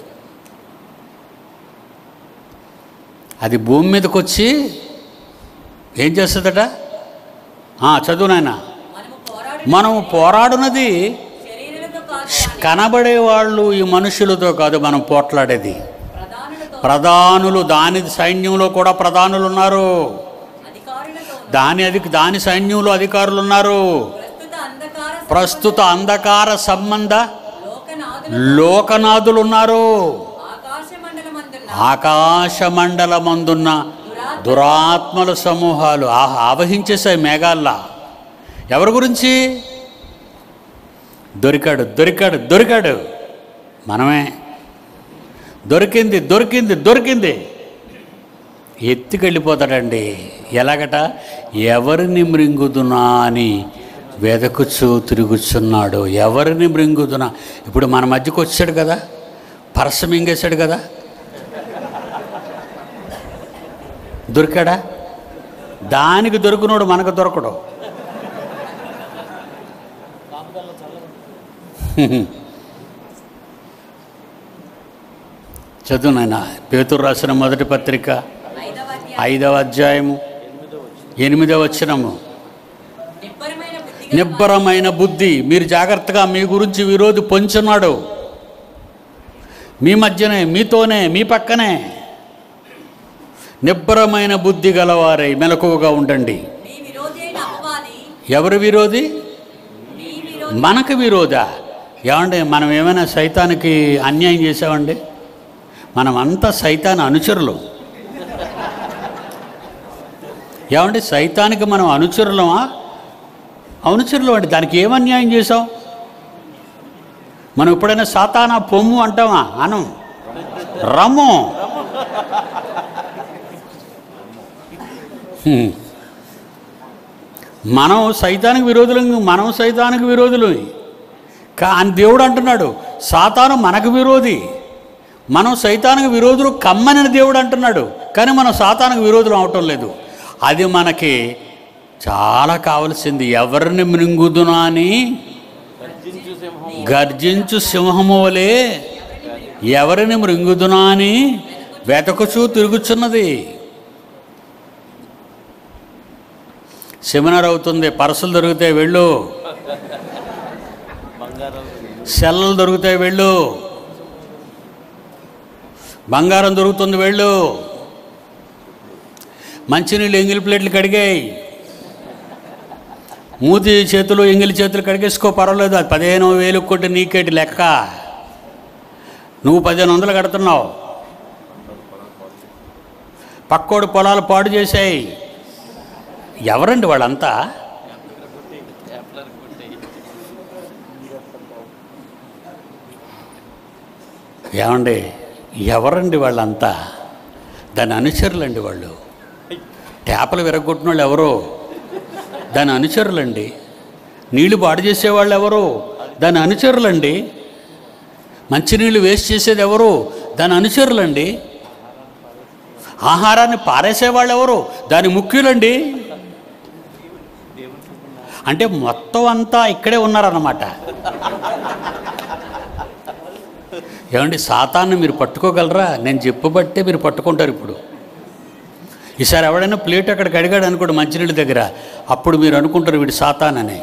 అది భూమి మీదకి వచ్చి ఏం చేస్తుందట ఆ, చదువు నాయన మనము పోరాడు మనము పోరాడునది శరీరులతో కాదు కానీ కనబడే వాళ్ళు ఈ మనుషులతో కాదు మనం పోట్లాడేది ప్రధానులతో ప్రధానులు దాని సైన్యంలో కూడా ప్రధానులు ఉన్నారు అధికారులతో దాని అధి దాని సైన్యంలో అధికారులు ఉన్నారు ప్రస్తుత అంధకార ప్రస్తుత అంధకార సంబంధ లోకనాథులు లోకనాథులు ఉన్నారు ఆకాశ మండలమందున్న ఆకాశ మండలమందున్న దురాత్మల సమూహాలు ఆహా ఆవహించేశాయి మేఘాల్లా ఎవరి గురించి దొరికాడు దొరికాడు దొరికాడు మనమే దొరికింది దొరికింది దొరికింది ఎత్తుకెళ్ళిపోతాడండి ఎలాగట ఎవరిని మృంగుదునా అని వెదకుచూ తిరుగుచున్నాడు ఎవరిని మృంగుదునా ఇప్పుడు మన మధ్యకు వచ్చాడు కదా పరస మింగేశాడు కదా దొరికాడా దానికి దొరికినోడు మనకు దొరకడు చదువు నాయన పేతురు రాసిన మొదటి పత్రిక ఐదవ అధ్యాయం ఐదవ అధ్యాయము ఎనిమిదవ వచ్చినము నిబ్బరమైన బుద్ధిగా నిబ్బరమైన బుద్ధి మీరు జాగ్రత్తగా మీ గురించి విరోధి పొంచున్నాడు మీ మధ్యనే మీతోనే మీ పక్కనే నిబ్బరమైన బుద్ధి గలవారై మెలకువగా ఉండండి మీ విరోధి అయిన అపవాది ఎవరి విరోధి మీ విరోధి మనకు విరోధా ఏమండి మనం ఏమైనా సైతానికి అన్యాయం చేసామండి మనం అంతా సైతాన్ అనుచరులు ఏమండి సైతానికి మనం అనుచరులమా అనుచరులు అండి దానికి ఏం అన్యాయం చేసాం మనం ఎప్పుడైనా సాతానా పొమ్ము అంటామా అనం రమ్ము హ్మ్. మనం సైతానికి విరోధులం మనం సైతానికి విరోధులు కానీ దేవుడు అంటున్నాడు సాతాను మనకు విరోధి మనం సైతానికి విరోధులు కమ్మని దేవుడు అంటున్నాడు కానీ మనం సాతానికి విరోధులు అవటం లేదు అది మనకి చాలా కావలసింది ఎవరిని మృంగుదునా అని గర్జించు సింహం గర్జించు సింహము వలె ఎవరిని మృంగుదునా అని వెతకుచూ తిరుగుచున్నది సెమినార్ అవుతుంది పరసలు దొరుకుతాయి వెళ్ళు బంగారం సెల్లలు దొరుకుతాయి వెళ్ళు బంగారం దొరుకుతుంది వెళ్ళు మంచినీళ్ళు ఎంగిలి ప్లేట్లు కడిగాయి మూతి చేతులు ఎంగిలి చేతులు కడిగేసుకో పర్వాలేదు అది పదిహేను వేలు కొట్టి నీకేటి లెక్క నువ్వు పదిహేను వందలు కడుతున్నావు పక్కోడు పొలాలు పాడు చేసాయి ఎవరండి వాళ్ళంతా యాప్లర్ కొట్టి ఏమండి ఎవరండి వాళ్ళంతా దాని అనుచరులండి వాళ్ళు ట్యాపలు విరగొట్టిన వాళ్ళు ఎవరు దాని అనుచరులండి నీళ్లు పాడు చేసేవాళ్ళు ఎవరు దాని అనుచరులండి మంచినీళ్ళు వేస్ట్ చేసేది ఎవరు దాని అనుచరులండి ఆహారాన్ని పారేసేవాళ్ళు ఎవరు దాని ముఖ్యులండి అంటే మొత్తం అంతా ఇక్కడే ఉన్నారన్నమాట ఏమండి సాతాన్ని మీరు పట్టుకోగలరా నేను చెప్పబట్టే మీరు పట్టుకుంటారు ఇప్పుడు ఈసారి ఎవడైనా ప్లేట్ అక్కడికి అడిగాడు అనుకోండి మంచినీళ్ళ దగ్గర అప్పుడు మీరు అనుకుంటారు వీడు సాతాన్ అని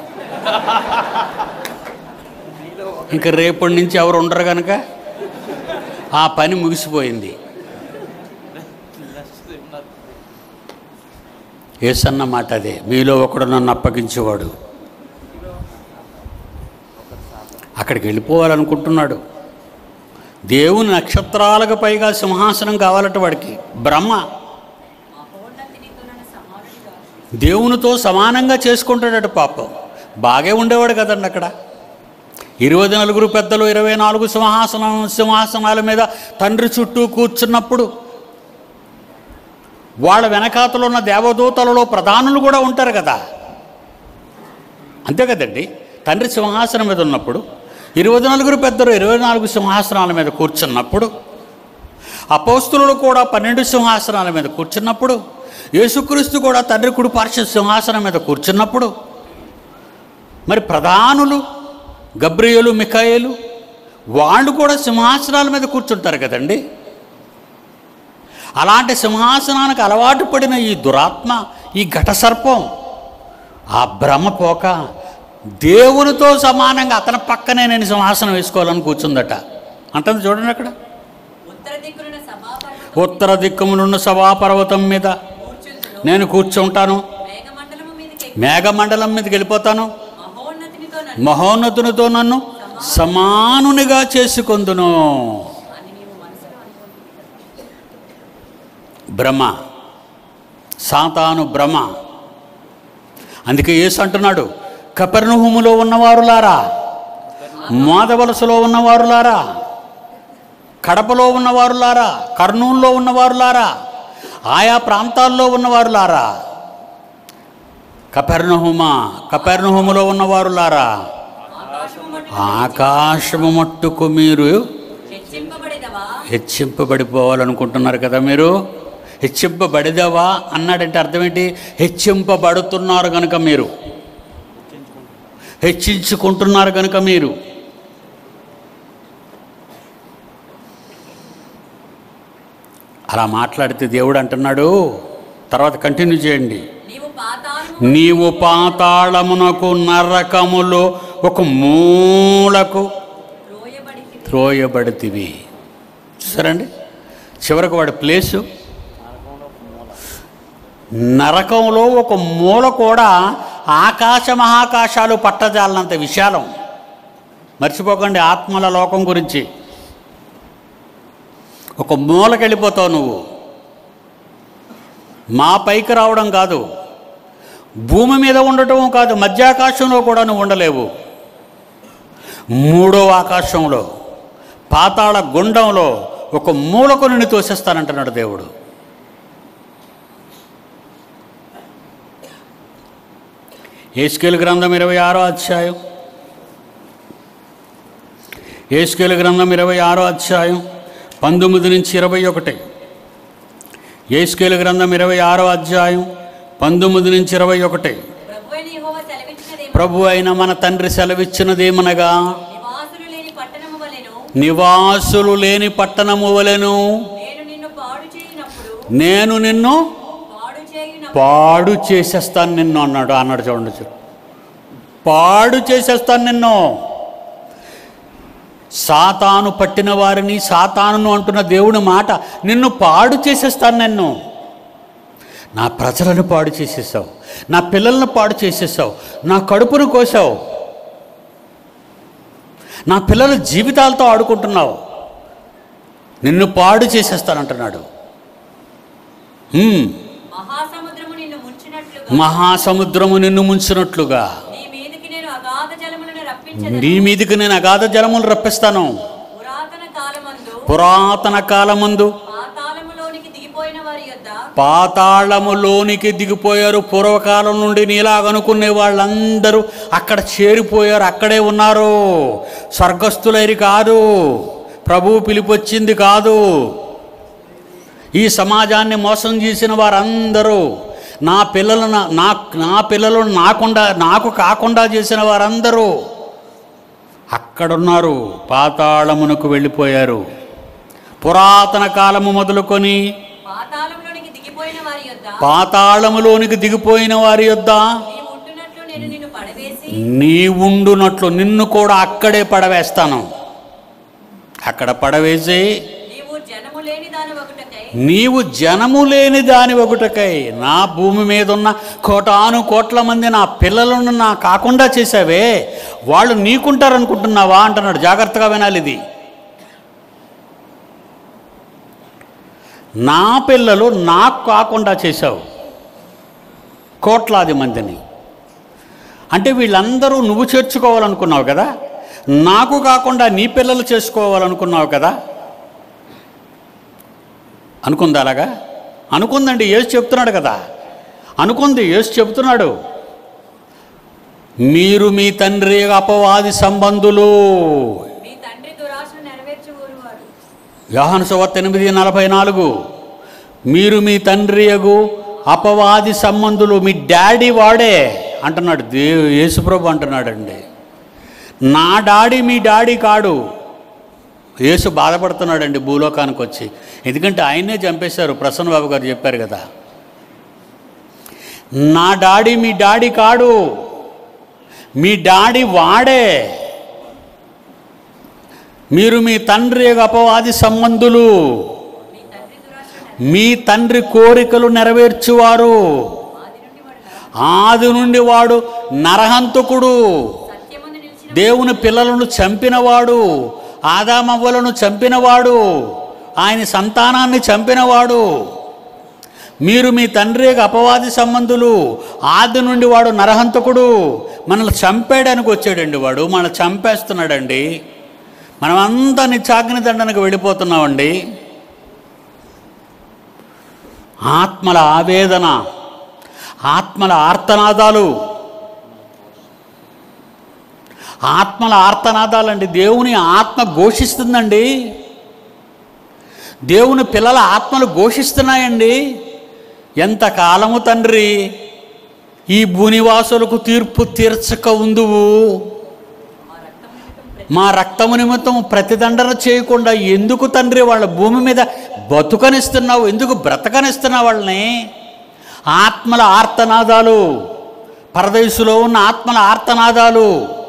ఇంకా రేపటి నుంచి ఎవరు ఉండరు కనుక ఆ పని ముగిసిపోయింది ఏసన్న మాట అదే మీలో ఒకడు నన్ను అప్పగించేవాడు అక్కడికి వెళ్ళిపోవాలనుకుంటున్నాడు దేవుని నక్షత్రాలకు పైగా సింహాసనం కావాలట వాడికి బ్రహ్మ మహోన్నతినితో నన్ను సమానుడిగా దేవునితో సమానంగా చేసుకుంటాడట పాపం బాగే ఉండేవాడు కదండి అక్కడ ఇరవై నలుగురు పెద్దలు ఇరవై నాలుగు సింహాసనం సింహాసనాల మీద తండ్రి చుట్టూ కూర్చున్నప్పుడు వాళ్ళ వెనకాతలో ఉన్న దేవదూతలలో ప్రధానులు కూడా ఉంటారు కదా అంతే కదండి తండ్రి సింహాసనం మీద ఉన్నప్పుడు ఇరవై నలుగురు పెద్దలు ఇరవై నాలుగు సింహాసనాల మీద కూర్చున్నప్పుడు అపోస్తులు కూడా పన్నెండు సింహాసనాల మీద కూర్చున్నప్పుడు యేసుక్రీస్తు కూడా తండ్రి కుడి పార్శ్వ సింహాసనం మీద కూర్చున్నప్పుడు మరి ప్రధానులు గబ్రియేలు మికాయేలు వాళ్ళు కూడా సింహాసనాల మీద కూర్చుంటారు కదండి అలాంటి సింహాసనానికి అలవాటు పడిన ఈ దురాత్మ ఈ ఘటసర్పం ఆ భ్రమ పోక దేవునితో సమానంగా అతని పక్కనే నేను సింహాసనం వేసుకోవాలని కూర్చుందట అంటుంది చూడండి అక్కడ ఉత్తర దిక్కున సభాపర్వతం ఉత్తర దిక్కుమునున్న సభాపర్వతం మీద కూర్చుందును నేను కూర్చుంటాను మేఘమండలము మీదకి మేఘమండలం మీదకి వెళ్ళిపోతాను మహోన్నతినితో నన్ను మహోన్నతునితో నన్ను సమానునిగా చేసుకొందును అని నీవు మనసులో అనుకుంటుంది భ్రమ సాతాను భ్రమ అందుకే యేసు అంటున్నాడు కపెర్ణహుములో ఉన్నవారులారా మోదవలసలో ఉన్నవారులారా కడపలో ఉన్నవారులారా కర్నూలులో ఉన్నవారులారా ఆయా ప్రాంతాల్లో ఉన్నవారులారా కపెర్ణహుమ కపెర్ణహుములో ఉన్నవారులారా ఆకాశము మట్టు ఆకాశము మట్టుకు మీరు హెచ్చింపబడేదవా హెచ్చింపబడిపోవాలనుకుంటున్నారు కదా మీరు హెచ్చింపబడిదవా అన్నాడంటే అర్థం ఏంటి హెచ్చింపబడుతున్నారు కనుక మీరు హెచ్చించుకుంటున్నారు కనుక మీరు అలా మాట్లాడితే దేవుడు అంటున్నాడు తర్వాత కంటిన్యూ చేయండి నీవు పాతాళము నీవు పాతాళమునకు నరకములో ఒక మూలకు త్రోయబడి త్రోయబడితివి చూసారండి చివరకు వాడి ప్లేసు నరకంలో ఒక మూల కూడా ఆకాశ మహాకాశాలు పట్టజాలనంత విశాలం మర్చిపోకండి ఆత్మల లోకం గురించి ఒక మూలకి వెళ్ళిపోతావు నువ్వు మా పైకి రావడం కాదు భూమి మీద ఉండటం కాదు మధ్యాకాశంలో కూడా నువ్వు ఉండలేవు మూడో ఆకాశంలో పాతాళ గుండంలో ఒక మూలకు నిన్ను తోసేస్తానంటున్నాడు దేవుడు ఏస్కేల్ గ్రంథం ఇరవై ఆరో అధ్యాయం ఏస్కేల్ గ్రంథం ఇరవై ఆరో అధ్యాయం పంతొమ్మిది నుంచి ఇరవై ఒకటి ఏస్కేల్ గ్రంథం ఇరవై ఆరో అధ్యాయం పంతొమ్మిది నుంచి ఇరవై ఒకటి ప్రభు అయిన మన తండ్రి సెలవిచ్చినదేమనగా నివాసులు లేని పట్టణము వలెను నివాసులు లేని పట్టణము వలెను నేను నిన్ను పాడు చేయనప్పుడు నేను నిన్ను పాడు చేయునప్పుడు పాడు చేసేస్తాను నిన్ను అన్నాడు అన్నాడు చూడండి చూ పాడు చేసేస్తాను నిన్ను సాతాను పట్టిన వారిని సాతానును అంటున్న దేవుని మాట నిన్ను పాడు చేసేస్తాను నిన్ను నా ప్రజలను పాడు చేసేసావు నా పిల్లలను పాడు చేసేసావు నా కడుపును కోసావు నా పిల్లల జీవితాలతో ఆడుకుంటున్నావు నిన్ను పాడు చేసేస్తానంటున్నాడు హ్మ్. మహాసముద్రము నిన్ను ముంచినట్లుగా మహాసముద్రము నిన్ను ముంచినట్లుగా నీ మీదికి నేను అగాధ జలములను రప్పించదను నీ మీదికి నేను అగాధ జలములు రప్పిస్తాను పురాతన కాలమందు పురాతన కాలమందు పాతాళములోనికి దిగిపోయిన వారి యొద్ద పాతాళములోనికి దిగిపోయారు పూర్వకాలం నుండి నీలాగనుకునే వాళ్ళందరూ అక్కడ చేరిపోయారు అక్కడే ఉన్నారు స్వర్గస్థులైరి కాదు ప్రభువు పిలిపొచ్చింది కాదు ఈ సమాజాన్ని మోసం చేసిన వారందరూ నా పిల్లలను నా- నా నా పిల్లలను నాకుండా నాకు కాకుండా చేసిన వారందరూ అక్కడున్నారు పాతాళమునకు వెళ్ళిపోయారు పురాతన కాలము మొదలుకొని పాతాళంలోనికి దిగిపోయిన వారి యొద్ద పాతాళములోనికి దిగిపోయిన వారి యొద్ద నీ ఉంటున్నట్లు నేను నిన్ను పడవేసి నీ ఉండునట్లు నిన్ను కూడా అక్కడే పడవేస్తాను అక్కడ పడవేసి నీవు జనము లేని దాని ఒకటకై నీవు జనము లేని దాని ఒకటకై నా భూమి మీద ఉన్న కోటాను కోట్ల మంది నా పిల్లలను నా కాకుండా చేసావే వాళ్ళు నీకుంటారనుకుంటున్నావా అంటున్నాడు జాగ్రత్తగా వినాలి ఇది నా పిల్లలు నాకు కాకుండా చేశావు కోట్లాది మందిని అంటే వీళ్ళందరూ నువ్వు చేర్చుకోవాలనుకున్నావు కదా నాకు కాకుండా నీ పిల్లలు చేసుకోవాలనుకున్నావు కదా అనుకుంది అలాగా అనుకుందండి ఏసు చెప్తున్నాడు కదా అనుకుంది ఏసు చెప్తున్నాడు మీరు మీ తండ్రి అపవాది సంబంధులు మీ తండ్రి దురాశను నెరవేర్చుకోరువాడు యోహాను సువార్త ఎనిమిది నలభై నాలుగు మీరు మీ తండ్రి యగు అపవాది సంబంధులు మీ డాడీ వాడే అంటున్నాడు దే యేసుప్రభు అంటున్నాడండి నా డాడీ మీ డాడీ కాడు యేసు బాధపడుతున్నాడండి భూలోకానికి వచ్చి ఎందుకంటే ఆయన్నే చంపేశారు ప్రసన్న బాబు గారు చెప్పారు కదా నా డాడీ మీ డాడీ కాడు మీ డాడీ వాడే మీరు మీ తండ్రి యొక్క అపవాది సంబంధులు మీ తండ్రి దురాశను మీ తండ్రి కోరికలు నెరవేర్చువారు ఆది నుండి వాడు ఆది నుండి వాడు నరహంతకుడు సత్యమందు నిలిచిన దేవుని పిల్లలను చంపినవాడు ఆదామవ్వలను చంపినవాడు ఆయన సంతానాన్ని చంపినవాడు మీరు మీ తండ్రి యొక్క అపవాది సంబంధులు ఆది నుండి వాడు నరహంతకుడు మనల్ని చంపేయడానికి వచ్చాడండి వాడు మనల్ని చంపేస్తున్నాడండి మనమంతా నిత్యాగ్ని దండనకు వెళ్ళిపోతున్నామండి ఆత్మల ఆవేదన ఆత్మల ఆర్తనాదాలు ఆత్మల ఆర్తనాదాలండి దేవుని ఆత్మ ఘోషిస్తుందండి దేవుని పిల్లల ఆత్మలు ఘోషిస్తున్నాయండి ఎంతకాలము తండ్రి ఈ భూనివాసులకు తీర్పు తీర్చక ఉందువు మా రక్తం నిమిత్తం ప్రతి మా రక్తము నిమిత్తం ప్రతిదండన చేయకుండా ఎందుకు తండ్రి వాళ్ళ భూమి మీద బతుకనిస్తున్నావు ఎందుకు బ్రతకనిస్తున్నావు వాళ్ళని ఆత్మల ఆర్తనాదాలు పరదేశులో ఉన్న ఆత్మల ఆర్తనాదాలు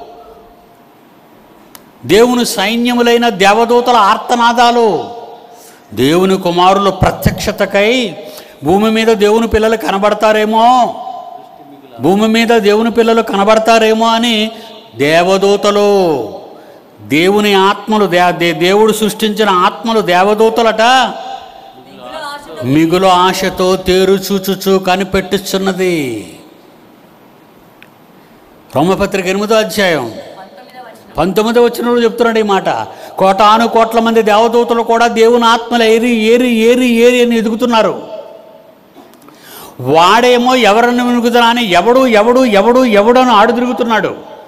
దేవుని సైన్యములైన దేవదూతల ఆర్తనాదాలు దేవుని కుమారుల ప్రత్యక్షతకై భూమి మీద దేవుని పిల్లలు కనబడతారేమో భూమి మీద దేవుని పిల్లలు కనబడతారేమో అని దేవదూతలు దేవుని ఆత్మలు దే దే- దేవుడు సృష్టించిన ఆత్మలు దేవదూతలట మిగులు ఆశతో మిగులు ఆశతో తేరు చూచుచు కనిపెట్టుచున్నది రోమపత్రిక ఎనిమిదో అధ్యాయం పంతొమ్మిదవ వచనం పంతొమ్మిది వచ్చిన చెప్తున్నాడు ఈ మాట కోటాను కోట్ల మంది దేవదూతలు కూడా దేవుని ఆత్మలు ఏరి ఏరి ఏరి ఏరి అని ఎదుగుతున్నారు వాడేమో ఎవరిని వెనుకుతున్నా అని ఎవడు ఎవడు ఎవడు ఎవడు అని ఆడు తిరుగుతున్నాడు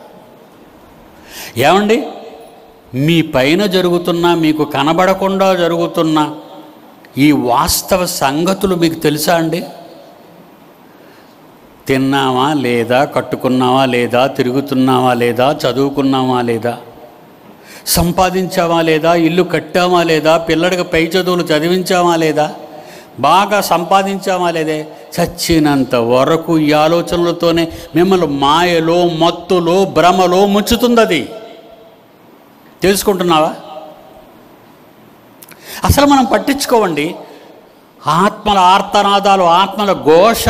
ఏమండి మీ పైన జరుగుతున్న మీకు కనబడకుండా జరుగుతున్న ఈ వాస్తవ సంగతులు మీకు తెలుసా అండి తిన్నామా లేదా కట్టుకున్నావా లేదా తిరుగుతున్నావా లేదా చదువుకున్నామా లేదా సంపాదించామా లేదా ఇల్లు కట్టామా లేదా పిల్లడికి పై చదువులు చదివించామా లేదా బాగా సంపాదించామా లేదే చచ్చినంత వరకు ఈ ఆలోచనలతోనే మిమ్మల్ని మాయలో మత్తులో భ్రమలో ముంచుతుంది అది తెలుసుకుంటున్నావా అసలు మనం పట్టించుకోవండి ఆత్మల ఆర్తనాదాలు ఆత్మల ఘోష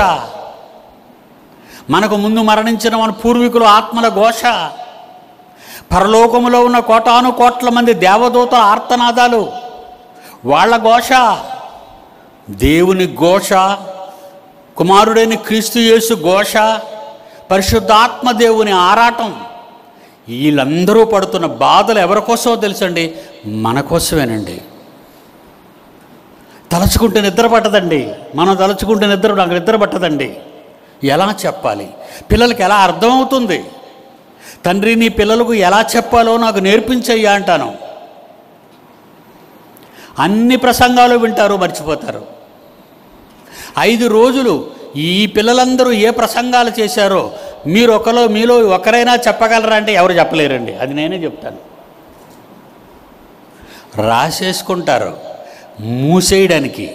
మనకు ముందు మరణించిన మన పూర్వీకులు ఆత్మల ఘోష పరలోకములో ఉన్న కోటాను కోట్ల మంది దేవదూతల ఆర్తనాదాలు వాళ్ళ ఘోష దేవుని ఘోష కుమారుడైన క్రీస్తు యేసు ఘోష పరిశుద్ధాత్మ దేవుని ఆరాటం వీళ్ళందరూ పడుతున్న బాధలు ఎవరి కోసమో తెలుసండి మన కోసమేనండి తలుచుకుంటే నిద్ర పట్టదండి మనం తలుచుకుంటే నిద్ర నాకు నిద్ర పట్టదండి ఎలా చెప్పాలి పిల్లలకి ఎలా అర్థమవుతుంది తండ్రి నీ పిల్లలకు ఎలా చెప్పాలో నాకు నేర్పించయ్యా అంటాను అన్ని ప్రసంగాలు వింటారు మర్చిపోతారు ఐదు రోజులు ఈ పిల్లలందరూ ఏ ప్రసంగాలు చేశారో మీరు ఒకలో మీలో ఒకరైనా చెప్పగలరా అంటే ఎవరు చెప్పలేరండి అది నేనే చెప్తాను రాసేసుకుంటారు మూసేయడానికి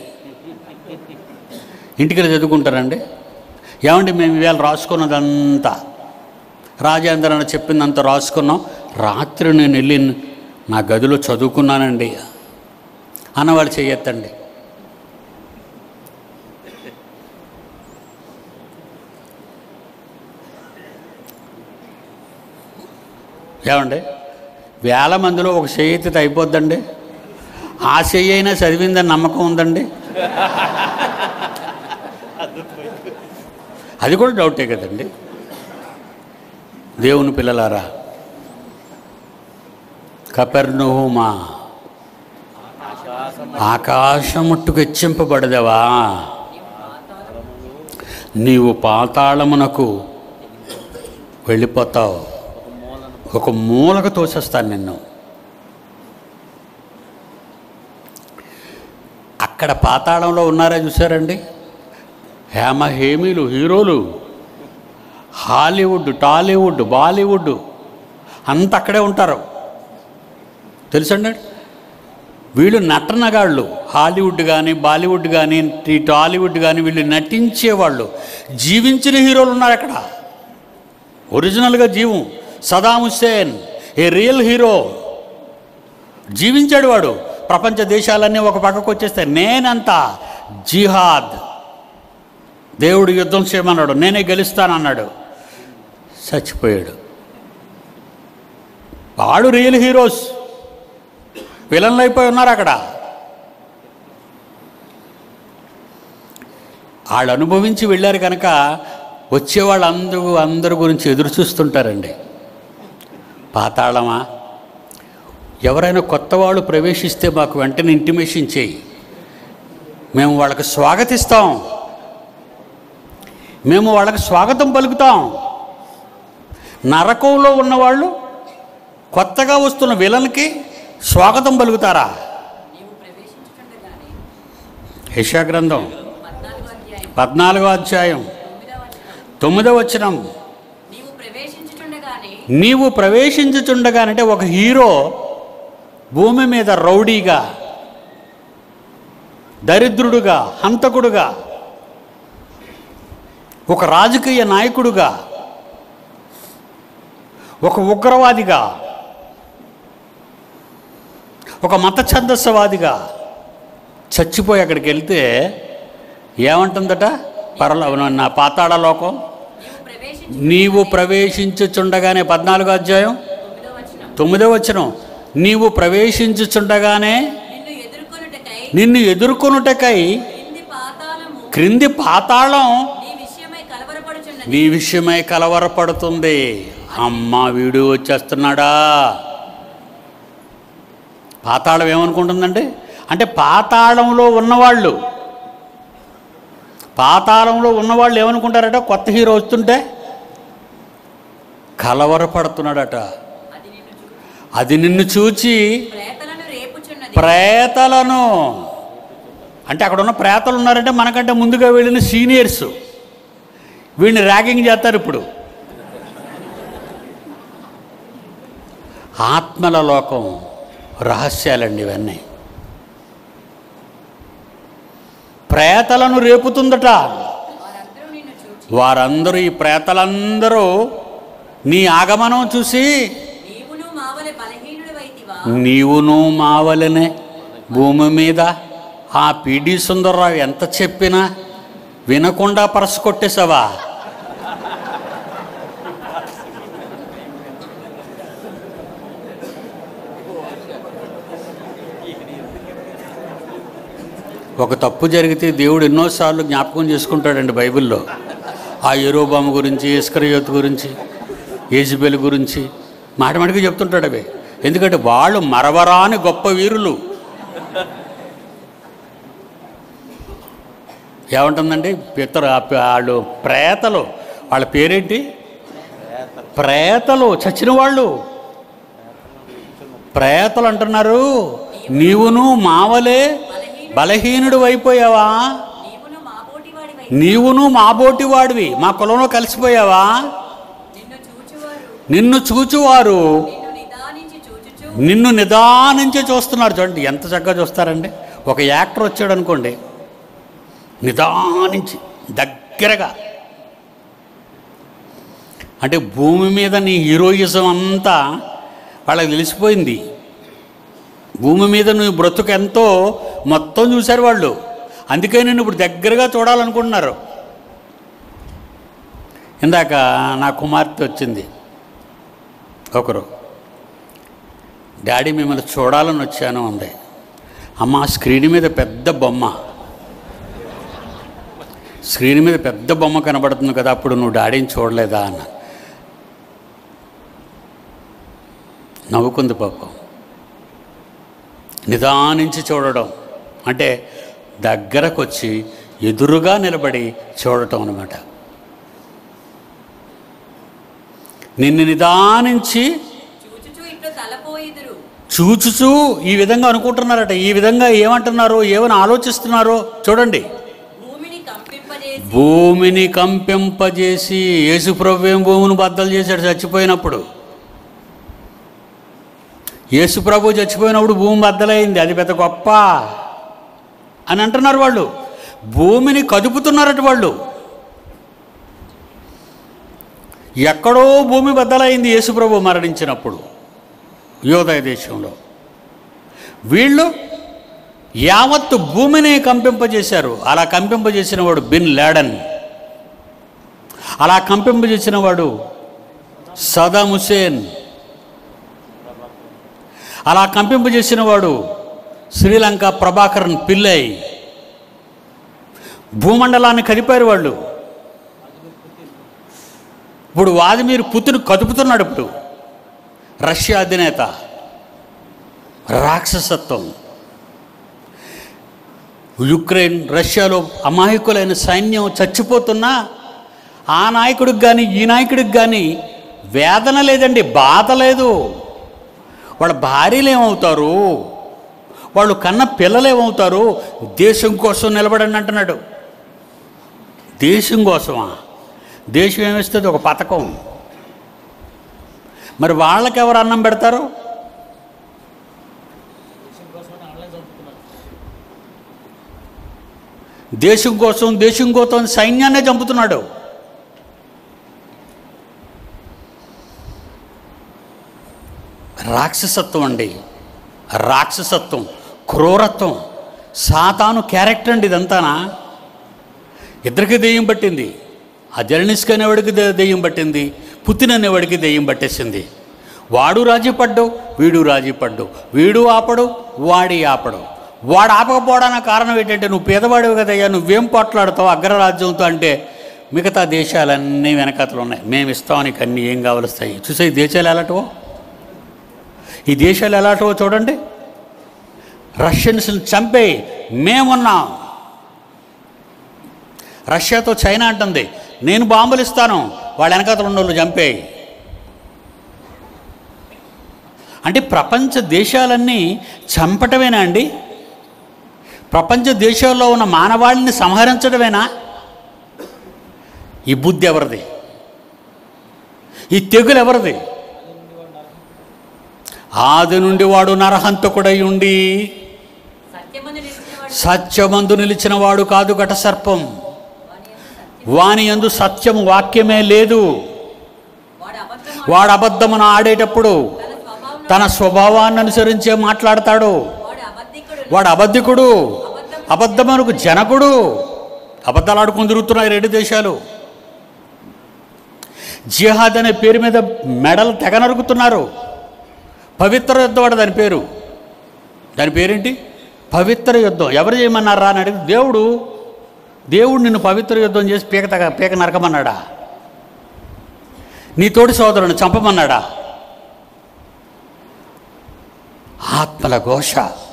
ఇంటికి చదువుకుంటారండి ఏమండి మేము ఇవాళ రాసుకున్నదంతా రాజేంద్ర అని చెప్పిందంతా రాసుకున్నాం రాత్రి నేను వెళ్ళి నా గదిలో చదువుకున్నానండి అన్నవాళ్ళు చెయ్యొద్దండి ఏమండి వేల మందిలో ఒక చెయ్యి ఎత్తితే అయిపోద్దండి ఆ చెయ్యి అయినా చదివిందని నమ్మకం ఉందండి అది కూడా డౌటే కదండి దేవుని పిల్లలారా కపెర్నుహుమా ఆకాశముట్టుకు హెచ్చింపబడదవా నీవు పాతాళమునకు వెళ్ళిపోతావు ఒక మూలకు తోసేస్తాను నిన్ను అక్కడ పాతాళంలో ఉన్నారా చూసారండి హేమ హేమీలు హీరోలు హాలీవుడ్ టాలీవుడ్ బాలీవుడ్ అంత అక్కడే ఉంటారు తెలుసండి వీళ్ళు నటనగాళ్ళు హాలీవుడ్ కానీ బాలీవుడ్ కానీ ఈ టాలీవుడ్ కానీ వీళ్ళు నటించేవాళ్ళు జీవించిన హీరోలు ఉన్నారు అక్కడ ఒరిజినల్గా జీవం Saddam Hussein a real hero జీవించాడు వాడు ప్రపంచ దేశాలన్నీ ఒక పక్కకు వచ్చేస్తే నేనంత జిహాద్ దేవుడు యుద్ధం చేయమన్నాడు నేనే గెలుస్తానన్నాడు చచ్చిపోయాడు వాడు రియల్ హీరోస్ విలన్లు అయిపోయి ఉన్నారు అక్కడ వాళ్ళు అనుభవించి వెళ్ళారు కనుక వచ్చేవాళ్ళు అందరూ అందరి గురించి ఎదురు చూస్తుంటారండి పాతాళమా ఎవరైనా కొత్త వాళ్ళు ప్రవేశిస్తే మాకు వెంటనే ఇంటిమేషన్ చేయి మేము వాళ్ళకి స్వాగతిస్తాం మేము వాళ్ళకి స్వాగతం పలుకుతాం నరకంలో ఉన్నవాళ్ళు కొత్తగా వస్తున్న విలన్కి స్వాగతం పలుకుతారా నీవు ప్రవేశించుచుండగానే యశా గ్రంథం పద్నాలుగో అధ్యాయం పద్నాలుగో అధ్యాయం తొమ్మిదవ వచనం తొమ్మిదవ వచనం నీవు ప్రవేశించుచుండగానే నీవు ప్రవేశించుచుండగానంటే ఒక హీరో భూమి మీద రౌడీగా దరిద్రుడుగా హంతకుడుగా ఒక రాజకీయ నాయకుడుగా ఒక ఉగ్రవాదిగా ఒక మత ఛందస్సవాదిగా చచ్చిపోయి అక్కడికి వెళ్తే ఏమంటుందట పరలో నా పాతాళ లోకం నీవు ప్రవేశించు నీవు ప్రవేశించుచుండగానే పద్నాలుగో అధ్యాయం తొమ్మిదవ వచనం తొమ్మిదో వచనం నీవు ప్రవేశించుచుండగానే నిన్ను ఎదుర్కొనుటకై నిన్ను ఎదుర్కొనుటకై క్రింది పాతాళము క్రింది పాతాళం నీ విషయమై కలవరపడుచున్నది నీ విషయమై కలవరపడుతుంది అమ్మ వీడు వచ్చేస్తున్నాడా పాతాళం ఏమనుకుంటుందండి అంటే పాతాళంలో ఉన్నవాళ్ళు పాతాళంలో ఉన్నవాళ్ళు ఏమనుకుంటారట కొత్త హీరో వస్తుంటే కలవరపడుతున్నాడట అది నిన్ను చూ- అది నిన్ను చూచి ప్రేతలను రేపుచున్నది ప్రేతలను అంటే అక్కడ ఉన్న ప్రేతలు ఉన్నారంటే మనకంటే ముందుగా వెళ్ళిన సీనియర్స్ వీడిని ర్యాగింగ్ చేస్తారు ఇప్పుడు ఆత్మల లోకం రహస్యాలండి ఇవన్నీ ప్రేతలను రేపుతుందట వారందరూ నిన్ను చూచి వారందరూ ఈ ప్రేతలందరూ నీ ఆగమనం చూసి నీవును మావలె బలహీనుడవైతివా నీవును మావలనే భూమి మీద ఆ పిడి సుందరరావు ఎంత చెప్పినా వినకుండా పరసు కొట్టేశావా ఒక తప్పు జరిగితే దేవుడు ఎన్నోసార్లు జ్ఞాపకం చేసుకుంటాడండి బైబిల్లో ఆ ఎరోబాము గురించి ఇస్కరయోత్ గురించి ఏజిబెల్ గురించి మాట మాటకి చెప్తుంటాడు అవి ఎందుకంటే వాళ్ళు మరవరాని గొప్ప వీరులు ఏముంటుందండి పితరు ఆ ప- వాళ్ళు ప్రేతలు వాళ్ళ పేరేంటి ప్రేతలు చచ్చిన వాళ్ళు ప్రేతలు అంటున్నారు నీవును మావలే బలహీనుడు అయిపోయావా నీవును మాబోటి వాడివై నీవును మాబోటి వాడివి మా కులంలో కలిసిపోయావా నిన్ను చూచువారు నిన్ను చూచువారు నిన్ను నిదానించి చూచుచు నిన్ను నిదానించి చూస్తున్నారు చూడండి ఎంత చక్కగా చూస్తారండి ఒక యాక్టర్ వచ్చాడు అనుకోండి నిదానించి దగ్గరగా అంటే భూమి మీద నీ హీరోయిజం అంతా వాళ్ళకి తెలిసిపోయింది భూమి మీద నువ్వు బ్రతుకు ఎంతో మొత్తం చూశారు వాళ్ళు అందుకే నేను ఇప్పుడు దగ్గరగా చూడాలనుకుంటున్నారు ఇందాక నా కుమార్తె వచ్చింది ఒకరు డాడీ మిమ్మల్ని చూడాలని వచ్చాను అంది అమ్మ ఆ స్క్రీన్ మీద పెద్ద బొమ్మ స్క్రీన్ మీద పెద్ద బొమ్మ కనబడుతుంది కదా అప్పుడు నువ్వు డాడీని చూడలేదా అన్న నవ్వుకుంది పాపం నిదానించి చూడడం అంటే దగ్గరకు వచ్చి ఎదురుగా నిలబడి చూడటం అనమాట నిన్ను నిదానించి చూచుచు ఇట్లు తలపోయిదురు చూచుచూ ఈ విధంగా అనుకుంటున్నారట ఈ విధంగా ఏమంటున్నారో ఏమని ఆలోచిస్తున్నారో చూడండి భూమిని కంపింపజేసి భూమిని కంపింపజేసి యేసుప్రభు ఏం భూమిని బద్దలు చేశాడు చచ్చిపోయినప్పుడు యేసుప్రభు చచ్చిపోయినప్పుడు భూమి బద్దలైంది అది పెద్ద గొప్ప అని అంటున్నారు వాళ్ళు భూమిని కదుపుతున్నారట వాళ్ళు ఎక్కడో భూమి బద్దలైంది యేసుప్రభు మరణించినప్పుడు యోదయ దేశంలో వీళ్ళు యావత్తు భూమిని కంపింపజేశారు అలా కంపింపజేసిన వాడు బిన్ లాడన్ అలా కంపింపజేసిన వాడు సదాం హుసేన్ అలా కంపింపజేసిన వాడు శ్రీలంక ప్రభాకరన్ పిల్లై భూమండలాన్ని కదిపారు వాళ్ళు ఇప్పుడు వాదిమీర్ పుతిన్ కదుపుతున్నాడు ఇప్పుడు రష్యా అధినేత రాక్షసత్వం యుక్రెయిన్ రష్యాలో అమాయకులైన సైన్యం చచ్చిపోతున్నా ఆ నాయకుడికి కానీ ఈ నాయకుడికి కానీ వేదన లేదండి బాధ లేదు వాళ్ళ భార్యలు ఏమవుతారు వాళ్ళు కన్న పిల్లలు ఏమవుతారు దేశం కోసం నిలబడండి అంటున్నాడు దేశం కోసమా దేశం ఏమిస్తుంది ఒక పథకం మరి వాళ్ళకి ఎవరు అన్నం పెడతారు దేశం కోసం దేశం కోసం సైన్యాన్నే చంపుతున్నాడు రాక్షసత్వం అండి రాక్షసత్వం క్రూరత్వం సాతాను క్యారెక్టర్ అండి ఇదంతానా ఇద్దరికి దెయ్యం పట్టింది ఆ జర్నిస్క్ అనేవాడికి దే- దెయ్యం పట్టింది పుతిన్ అనేవాడికి దెయ్యం పట్టేసింది వాడు రాజీ పడ్డు వీడు రాజీ పడ్డు వీడు ఆపడు వాడి ఆపడు వాడు ఆపకపోవడానికి కారణం ఏంటంటే నువ్వు పేదవాడివి కదయ్యా నువ్వేం పోట్లాడతావు అగ్రరాజ్యంతో అంటే మిగతా దేశాలన్నీ వెనకతలు ఉన్నాయి మేము ఇస్తాం నీకు అన్నీ ఏం కావలుస్తాయి చూసే ఈ దేశాలు ఎలాంటివో ఈ దేశాలు ఎలాంటివో చూడండి రష్యన్స్ని చంపే మేమున్నాం రష్యాతో చైనా అంటుంది నేను బాంబులు ఇస్తాను వాళ్ళ వెనకాతలు ఉన్న వాళ్ళు చంపేయి అంటే ప్రపంచ దేశాలన్నీ చంపటమేనా అండి ప్రపంచ దేశాల్లో ఉన్న మానవాళిని సంహరించడమేనా ఈ బుద్ధి ఎవరిది ఈ తెగులు ఎవరిది ఆది నుండి వాడు నరహంతకుడై ఉండి సత్యమందు నిలిచినవాడు సత్యమందు నిలిచిన వాడు కాదు ఘట సర్పం వాని యందు సత్యం వాని యందు సత్యం వాక్యమే లేదు వాడు అబద్ధం వాడు అబద్ధమును ఆడేటప్పుడు తన స్వభావం తన స్వభావాన్ని అనుసరించే మాట్లాడతాడు వాడు అబద్ధికుడు వాడు అబద్ధికుడు అబద్ధమునకు జనకుడు అబద్ధాలు ఆడుకుని తిరుగుతున్నాయి రెండు దేశాలు జిహాద్ అనే పేరు మీద మెడలు తెగ నరుకుతున్నారు పవిత్ర యుద్ధం వాడు దాని పేరు దాని పేరేంటి పవిత్ర యుద్ధం ఎవరు చేయమన్నారా అని అడిగి దేవుడు దేవుడు నిన్ను పవిత్ర యుద్ధం చేసి పీక తగ పీక నరకమన్నాడా నీ తోటి సోదరుని చంపమన్నాడా ఆత్మల ఘోష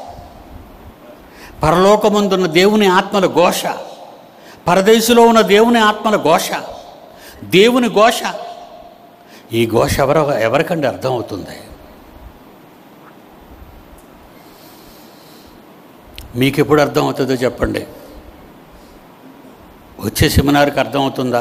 పరలోకమందున్న దేవుని ఆత్మల ఘోష పరదేశంలో ఉన్న దేవుని ఆత్మల ఘోష దేవుని ఘోష ఈ ఘోష ఎవరో ఎవరికండి అర్థమవుతుంది మీకు ఎప్పుడు అర్థమవుతుందో చెప్పండి వచ్చే సెమినార్కి అర్థమవుతుందా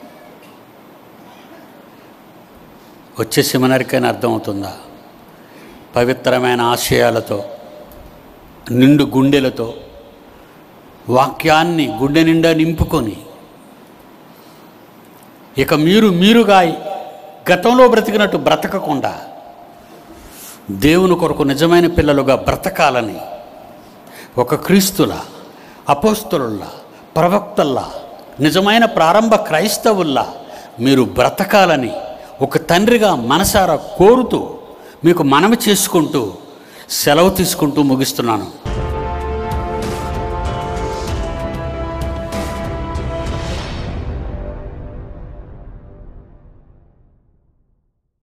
వచ్చే సెమినార్కైనా అర్థమవుతుందా పవిత్రమైన ఆశయాలతో నిండు గుండెలతో వాక్యాన్ని గుండె నిండా నింపుకొని ఇక మీరు మీరుగా గతంలో బ్రతికినట్టు బ్రతకకుండా దేవుని కొరకు నిజమైన పిల్లలుగా బ్రతకాలని ఒక క్రీస్తుల అపోస్తులుల్లా ప్రవక్తల్లా నిజమైన ప్రారంభ క్రైస్తవుల్లా మీరు బ్రతకాలని ఒక తండ్రిగా మనసారా కోరుతూ మీకు మనవి చేసుకుంటూ సెలవు తీసుకుంటూ ముగిస్తున్నాను